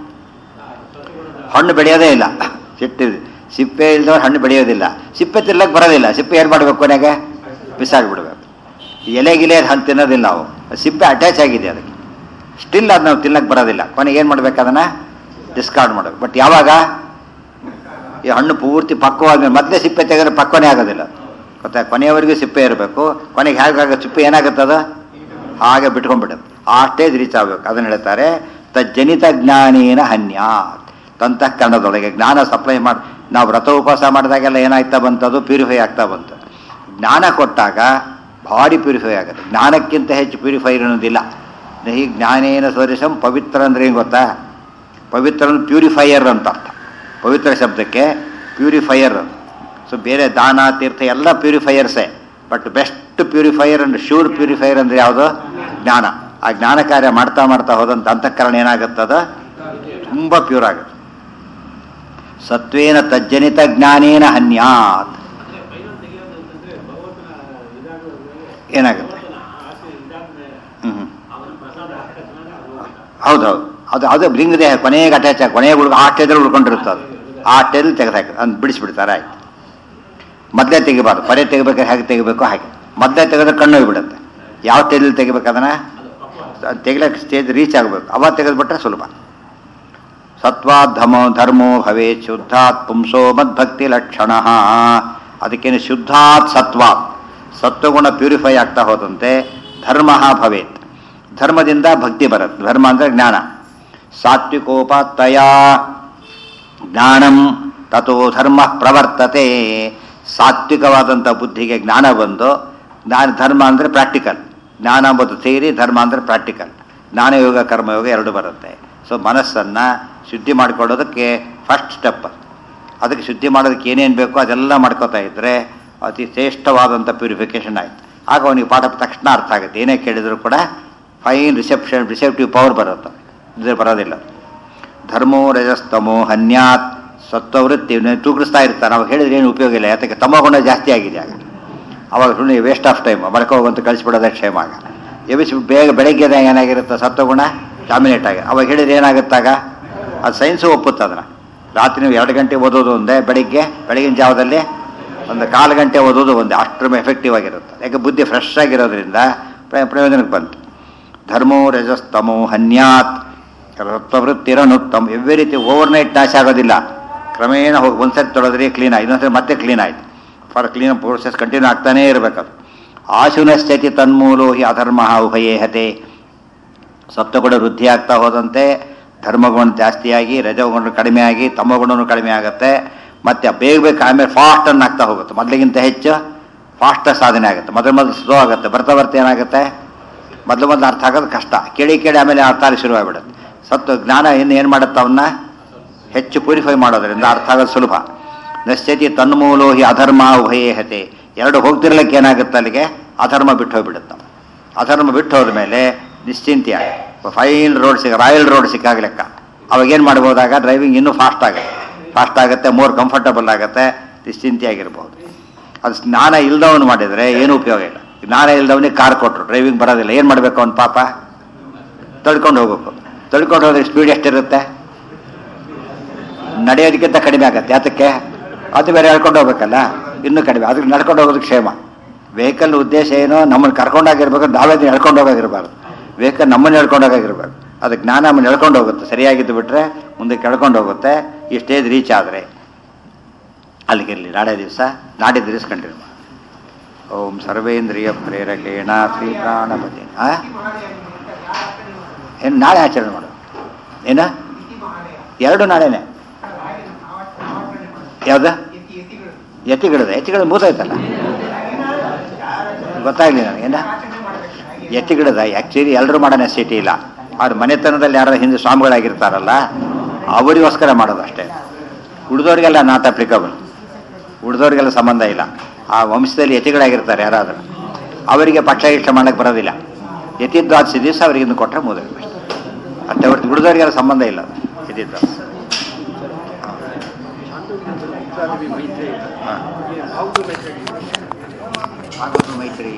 ಹಣ್ಣು ಬೆಳೆಯೋದೇ ಇಲ್ಲ ಸಿಟ್ಟು ಸಿಪ್ಪೆ ಇಲ್ದವ್ರು ಹಣ್ಣು ಬೆಳೆಯೋದಿಲ್ಲ ಸಿಪ್ಪೆ ತಿನ್ನಕ್ಕೆ ಬರೋದಿಲ್ಲ ಸಿಪ್ಪೆ ಏನು ಮಾಡಬೇಕು ಕೊನೆಗೆ ಬಿಸಾಡ್ಬಿಡ್ಬೇಕು ಎಲೆ ಗಿಲೆ ಹಣ್ಣು ತಿನ್ನೋದಿಲ್ಲ ನಾವು ಸಿಪ್ಪೆ ಅಟ್ಯಾಚ್ ಆಗಿದೆ ಅದಕ್ಕೆ ಸ್ಟಿಲ್ ಅದು ನಾವು ತಿನ್ನಕ್ಕೆ ಬರೋದಿಲ್ಲ ಕೊನೆಗೆ ಏನು ಮಾಡ್ಬೇಕು ಅದನ್ನು ಡಿಸ್ಕಾರ್ಡ್ ಮಾಡಬೇಕು ಬಟ್ ಯಾವಾಗ ಈ ಹಣ್ಣು ಪೂರ್ತಿ ಪಕ್ವವಾದ್ಮೇಲೆ ಮೊದಲೇ ಸಿಪ್ಪೆ ತೆಗೆದ್ರೆ ಪಕ್ವನೇ ಆಗೋದಿಲ್ಲ ಗೊತ್ತಾ ಕೊನೆಯವರೆಗೂ ಸಿಪ್ಪೆ ಇರಬೇಕು ಕೊನೆಗೆ ಹೇಗಾಗ ಸಿಪ್ಪೆ ಏನಾಗುತ್ತದ ಹಾಗೆ ಬಿಟ್ಕೊಂಡ್ಬಿಡುತ್ತೆ ಆ ಸ್ಟೇಜ್ ರೀಚ್ ಆಗಬೇಕು ಅದನ್ನು ಹೇಳ್ತಾರೆ ತಜ್ಜನಿತ ಜ್ಞಾನೇನ ಹನ್ಯಾತ್ ತಂತಃಕರಣದೊಳಗೆ ಜ್ಞಾನ ಸಪ್ಲೈ ಮಾಡಿ ನಾವು ವ್ರತ ಉಪವಾಸ ಮಾಡಿದಾಗೆಲ್ಲ ಏನಾಗ್ತಾ ಬಂತದು ಪ್ಯೂರಿಫೈ ಆಗ್ತಾ ಬಂತು ಜ್ಞಾನ ಕೊಟ್ಟಾಗ ಭಾರಿ ಪ್ಯೂರಿಫೈ ಆಗುತ್ತೆ ಜ್ಞಾನಕ್ಕಿಂತ ಹೆಚ್ಚು ಪ್ಯೂರಿಫೈ ಅನ್ನೋದಿಲ್ಲ ನಹಿ ಜ್ಞಾನೇನ ಸದೃಶಂ ಪವಿತ್ರ ಅಂದ್ರೆ ಏನು ಗೊತ್ತಾ ಪವಿತ್ರ ಅಂದ್ರೆ ಪ್ಯೂರಿಫೈಯರ್ ಅಂತ ಅರ್ಥ ಪವಿತ್ರ ಶಬ್ದಕ್ಕೆ ಪ್ಯೂರಿಫೈಯರ್ ಸೊ ಬೇರೆ ದಾನ ತೀರ್ಥ ಎಲ್ಲ ಪ್ಯೂರಿಫೈಯರ್ಸೇ but best purifier and sure purifier ಅಂದ್ರೆ ಯಾವುದು ಜ್ಞಾನ ಆ ಜ್ಞಾನ ಕಾರ್ಯ ಮಾಡ್ತಾ ಮಾಡ್ತಾ ಹೋದಂತ ಅಂತಃಕರಣ ಏನಾಗುತ್ತದ ತುಂಬ ಪ್ಯೂರ್ ಆಗುತ್ತೆ ಸತ್ವೇನ ತಜ್ಜನಿತ ಜ್ಞಾನೇನ ಹನ್ಯಾತ್ ಏನಾಗುತ್ತೆ ಹ್ಮ್ ಹ್ಮ್. ಹೌದೌದು ಅದು ಅದು ಲಿಂಗ ದೇಹ ಕೊನೆಗೆ ಅಟ್ಯಾಚ್ ಆಗಿ ಕೊನೆಗೆ ಉಳ್ಕೊ ಆ ಸ್ಟೇಜಲ್ಲಿ ಉಳ್ಕೊಂಡಿರುತ್ತೆ ಅದು ಆ ಸ್ಟೇಜಲ್ಲಿ ತೆಗೆದಾಕ ಅದನ್ನ ಬಿಡಿಸ್ಬಿಡ್ತಾರೆ ಆಯ್ತು ಮೊದಲೇ ತೆಗಿಬಾರ್ದು ಪದೇ ತೆಗಿಬೇಕಾದ್ರೆ ಹೇಗೆ ತೆಗಿಬೇಕು ಹಾಗೆ ಮೊದಲೇ ತೆಗೆದ್ರೆ ಕಣ್ಣು ಹೋಗ್ಬಿಡುತ್ತೆ ಯಾವ ಸ್ಟೇಜಲ್ಲಿ ತೆಗಿಬೇಕು ಅದನ್ನ ತೆಗಿಲಕ್ಕೆ ಸ್ಟೇಜ್ ರೀಚ್ ಆಗಬೇಕು ಅವಾಗ ತೆಗೆದ್ಬಿಟ್ರೆ ಸುಲಭ ಸತ್ವಾತ್ ಧಮೋ ಧರ್ಮೋ ಭವೇತ್ ಶುದ್ಧಾತ್ ಪುಂಸೋ ಮದ್ಭಕ್ತಿ ಲಕ್ಷಣ ಅದಕ್ಕೇನು ಶುದ್ಧಾತ್ ಸತ್ವಾತ್ ಸತ್ವಗುಣ ಪ್ಯೂರಿಫೈ ಆಗ್ತಾ ಹೋದಂತೆ ಧರ್ಮ ಭವೇತ್ ಧರ್ಮದಿಂದ ಭಕ್ತಿ ಬರುತ್ತೆ ಧರ್ಮ ಅಂದ್ರೆ ಜ್ಞಾನ ಸಾತ್ವಿಕೋಪಾತ್ತಯ ಜ್ಞಾನಂ ತಥೋ ಧರ್ಮ ಪ್ರವರ್ತತೆ ಸಾತ್ವಿಕವಾದಂಥ ಬುದ್ಧಿಗೆ ಜ್ಞಾನ ಬಂದು ಜ್ಞಾನ ಧರ್ಮ ಅಂದರೆ ಪ್ರಾಕ್ಟಿಕಲ್ ಜ್ಞಾನ ಎಂಬುದು ಥಿಯರಿ ಧರ್ಮ ಅಂದರೆ ಪ್ರಾಕ್ಟಿಕಲ್ ಜ್ಞಾನಯೋಗ ಕರ್ಮಯೋಗ ಎರಡು ಬರುತ್ತೆ ಸೊ ಮನಸ್ಸನ್ನು ಶುದ್ಧಿ ಮಾಡಿಕೊಳ್ಳೋದಕ್ಕೆ ಫಸ್ಟ್ ಸ್ಟೆಪ್ ಅದಕ್ಕೆ ಶುದ್ಧಿ ಮಾಡೋದಕ್ಕೆ ಏನೇನು ಬೇಕೋ ಅದೆಲ್ಲ ಮಾಡ್ಕೋತಾ ಇದ್ದರೆ ಅತಿ ಶ್ರೇಷ್ಠವಾದಂಥ ಪ್ಯೂರಿಫಿಕೇಷನ್ ಆಯಿತು ಆಗ ಅವನಿಗೆ ಪಾಠ ತಕ್ಷಣ ಅರ್ಥ ಆಗುತ್ತೆ ಏನೇ ಕೇಳಿದರೂ ಕೂಡ ಫೈನ್ ರಿಸೆಪ್ಷನ್ ರಿಸೆಪ್ಟಿವ್ ಪವರ್ ಬರುತ್ತೆ ಇದು ಬರೋದಿಲ್ಲ ಧರ್ಮೋ ರಜಸ್ತಮೋ ಹನ್ಯಾತ್ ಸತ್ವವೃತ್ತಿ ತೂಗಿಸ್ತಾ ಇರ್ತಾರೆ ನಾವು ಹೇಳಿದ್ರೆ ಏನು ಉಪಯೋಗ ಇಲ್ಲ ಯಾತಕ್ಕೆ ತಮಗುಣ ಜಾಸ್ತಿ ಆಗಿದೆ ಆಗ ಅವಾಗ ಸುಮ್ಮನೆ ವೇಸ್ಟ್ ಆಫ್ ಟೈಮ್ ಬಳ್ಕೊ ಹೋಗಂತ ಕಳಿಸ್ಬಿಡೋದೇ ಕ್ಷೇಮ ಆಗ ಎಬಿಸಿ ಬೇಗ ಬೆಳಗ್ಗೆ ಏನಾಗಿರುತ್ತೆ ಸತ್ವಗುಣ ಡಾಮಿನೇಟ್ ಆಗಿ ಅವಾಗ ಹೇಳಿದ್ರೆ ಏನಾಗುತ್ತಾಗ ಅದು ಸೈನ್ಸು ಒಪ್ಪುತ್ತೆ ಅದನ್ನು ರಾತ್ರಿ ನೀವು ಎರಡು ಗಂಟೆ ಓದೋದು ಒಂದೇ ಬೆಳಿಗ್ಗೆ ಬೆಳಗಿನ ಜಾವದಲ್ಲಿ ಒಂದು ಕಾಲು ಗಂಟೆ ಓದೋದು ಒಂದೇ ಅಷ್ಟರ ಎಫೆಕ್ಟಿವ್ ಆಗಿರುತ್ತೆ ಯಾಕೆ ಬುದ್ಧಿ ಫ್ರೆಶ್ ಆಗಿರೋದ್ರಿಂದ ಪ್ರ- ಪ್ರಯೋಜನಕ್ಕೆ ಬಂತು ಧರ್ಮೋ ರಜಸ್ತಮೋ ಹನ್ಯಾತ್ ಸತ್ವವೃತ್ತಿರನುತ್ತಮ ಎವ್ರಿ ರೀತಿ ಓವರ್ ನೈಟ್ ನಾಶ ಆಗೋದಿಲ್ಲ ಕ್ರಮೇಣ ಹೋಗಿ ಒಂದ್ಸರಿ ತೊಳೆದ್ರೆ ಕ್ಲೀನ್ ಆಯ್ತು ಇನ್ನೊಂದ್ಸರಿ ಮತ್ತೆ ಕ್ಲೀನ್ ಆಯ್ತು ಫಾರ್ ಕ್ಲೀನ್ ಪ್ರೋಸೆಸ್ ಕಂಟಿನ್ಯೂ ಆಗ್ತಾನೇ ಇರಬೇಕದು ಆಶುನಶ್ಚತಿ ತನ್ಮೂಲೋ ಹಿ ಅಧರ್ಮ ಉಭಯೇ ಹತೆ ಸತ್ವಗುಣ ವೃದ್ಧಿ ಆಗ್ತಾ ಹೋದಂತೆ ಧರ್ಮಗುಣ ಜಾಸ್ತಿಯಾಗಿ ರಜಗುಣ ಕಡಿಮೆ ಆಗಿ ತಮಗುಣನೂ ಕಡಿಮೆ ಆಗುತ್ತೆ ಮತ್ತೆ ಬೇಗ ಬೇಗ ಆಮೇಲೆ ಫಾಸ್ಟ್ ಅನ್ನು ಆಗ್ತಾ ಹೋಗುತ್ತೆ ಮೊದಲಿಗಿಂತ ಹೆಚ್ಚು ಫಾಸ್ಟ್ ಸಾಧನೆ ಆಗುತ್ತೆ ಮೊದಲು ಮೊದಲು ಸ್ಲೋ ಆಗುತ್ತೆ ಬರ್ತಾ ಬರ್ತಾ ಏನಾಗುತ್ತೆ ಮೊದಲು ಮೊದಲು ಅರ್ಥ ಆಗೋದು ಕಷ್ಟ ಕೇಳಿ ಕೇಳಿ ಆಮೇಲೆ ಅರ್ಥ ಆಗಿ ಶುರುವಾಗ್ಬಿಡುತ್ತೆ ಸತ್ವ ಜ್ಞಾನ ಇನ್ನು ಏನು ಮಾಡುತ್ತೆ ಅವನ್ನ ಹೆಚ್ಚು ಪ್ಯೂರಿಫೈ ಮಾಡೋದ್ರಿಂದ ಅರ್ಥ ಆಗೋದು ಸುಲಭ ನಶ್ಯತಿ ತನ್ಮೂಲೋ ಹಿ ಅಧರ್ಮ ಉಭಯೇ ಹತೆ ಎರಡು ಹೋಗ್ತಿರ್ಲಿಕ್ಕೆ ಏನಾಗುತ್ತೆ ಅಲ್ಲಿಗೆ ಅಧರ್ಮ ಬಿಟ್ಟು ಹೋಗ್ಬಿಡುತ್ತೆ ಅಧರ್ಮ ಬಿಟ್ಟು ಹೋದ್ಮೇಲೆ ನಿಶ್ಚಿಂತೆಯಾಗಿ ಫೈನ್ ರೋಡ್ ಸಿಗ ರಾಯಲ್ ರೋಡ್ ಸಿಕ್ಕಾಗ ಲೆಕ್ಕ ಅವಾಗ ಏನು ಮಾಡ್ಬೋದಾಗ ಡ್ರೈವಿಂಗ್ ಇನ್ನೂ ಫಾಸ್ಟ್ ಆಗುತ್ತೆ ಫಾಸ್ಟ್ ಆಗುತ್ತೆ ಮೋರ್ ಕಂಫರ್ಟಬಲ್ ಆಗುತ್ತೆ ನಿಶ್ಚಿಂತೆಯಾಗಿರ್ಬೋದು ಅದು ಜ್ಞಾನ ಇಲ್ದವನು ಮಾಡಿದರೆ ಏನೂ ಉಪಯೋಗ ಇಲ್ಲ ಜ್ಞಾನ ಇಲ್ದವನಿಗೆ ಕಾರ್ ಕೊಟ್ಟರು ಡ್ರೈವಿಂಗ್ ಬರೋದಿಲ್ಲ ಏನು ಮಾಡಬೇಕು ಅವ್ನು ಪಾಪ ತಳ್ಕೊಂಡು ಹೋಗ್ಬೇಕು ತಳ್ಕೊಂಡು ಹೋದ್ರೆ ಸ್ಪೀಡ್ ಎಷ್ಟಿರುತ್ತೆ ನಡೆಯೋದಕ್ಕಿಂತ ಕಡಿಮೆ ಆಗತ್ತೆ ಯಾತಕ್ಕೆ ಅದು ಬೇರೆ ಹೇಳ್ಕೊಂಡು ಹೋಗ್ಬೇಕಲ್ಲ ಇನ್ನೂ ಕಡಿಮೆ ಅದಕ್ಕೆ ನಡ್ಕೊಂಡು ಹೋಗೋದು ಕ್ಷೇಮ ವೆಹಿಕಲ್ ಉದ್ದೇಶ ಏನು ನಮ್ಮನ್ನು ಕರ್ಕೊಂಡೋಗಿರ್ಬೇಕು ನಾವೇ ಹೇಳ್ಕೊಂಡು ಹೋಗೋಗಿರ್ಬಾರ್ದು ವೆಹಿಕಲ್ ನಮ್ಮನ್ನು ಹೇಳ್ಕೊಂಡು ಹೋಗೋಗಿರ್ಬೇಕು ಅದು ಜ್ಞಾನ ನಮ್ಮನ್ನು ಹೇಳ್ಕೊಂಡು ಹೋಗುತ್ತೆ ಸರಿಯಾಗಿದ್ದು ಬಿಟ್ರೆ ಮುಂದೆ ಕೆಳ್ಕೊಂಡು ಹೋಗುತ್ತೆ ಈ ಸ್ಟೇಜ್ ರೀಚ್ ಆದರೆ ಅಲ್ಲಿಗಿರಲಿ ನಾಳೆ ದಿವಸ ನಾಡಿದ್ದು ದಿವಸ ಕಂಟಿನ್ಯೂ ಓಂ ಸರ್ವೇಂದ್ರಿಯ ಪ್ರೇರಕೇಣ ಶ್ರೀ ಪ್ರಾಣಪತಿ ಆ ಏನು ನಾಳೆ ಆಚರಣೆ ಮಾಡು ಏನ ಎರಡು ನಾಳೆನೆ ಯಾವ್ದು ಎತ್ತಿಗಿಡದ ಎತ್ತಿಗಿಡ ಮೂತೈತಲ್ಲ ಗೊತ್ತಾಗ್ಲಿ ನನಗೇನ ಎತ್ತಿಗಿಡದ ಆ್ಯಕ್ಚುಲಿ ಎಲ್ಲರೂ ಮಾಡೋ ನೆಸಿಟಿ ಇಲ್ಲ ಅವ್ರ ಮನೆತನದಲ್ಲಿ ಯಾರು ಹಿಂದೆ ಸ್ವಾಮಿಗಳಾಗಿರ್ತಾರಲ್ಲ ಅವರಿಗೋಸ್ಕರ ಮಾಡೋದು ಅಷ್ಟೇ ಉಳಿದವ್ರಿಗೆಲ್ಲ ನಾಟ್ ಅಪ್ಲಿಕಬಲ್ ಉಳಿದವ್ರಿಗೆಲ್ಲ ಸಂಬಂಧ ಇಲ್ಲ ಆ ವಂಶದಲ್ಲಿ ಯತಿಗಳಾಗಿರ್ತಾರೆ ಯಾರಾದರೂ ಅವರಿಗೆ ಪಕ್ಷ ಇಷ್ಟ ಮಾಡಕ್ಕೆ ಬರೋದಿಲ್ಲ ಯತಿದ್ವಾದಸಿ ದಿವಸ ಅವರಿಗೆ ಇನ್ನು ಕೊಟ್ಟರೆ ಮುಗಿದ ಅಷ್ಟೇ ಹೊರತು ಉಳಿದವ್ರಿಗೆಲ್ಲ ಸಂಬಂಧ ಇಲ್ಲ ಯತಿದ್ವಾಸ ಹಾಂ ಮೈತ್ರಿ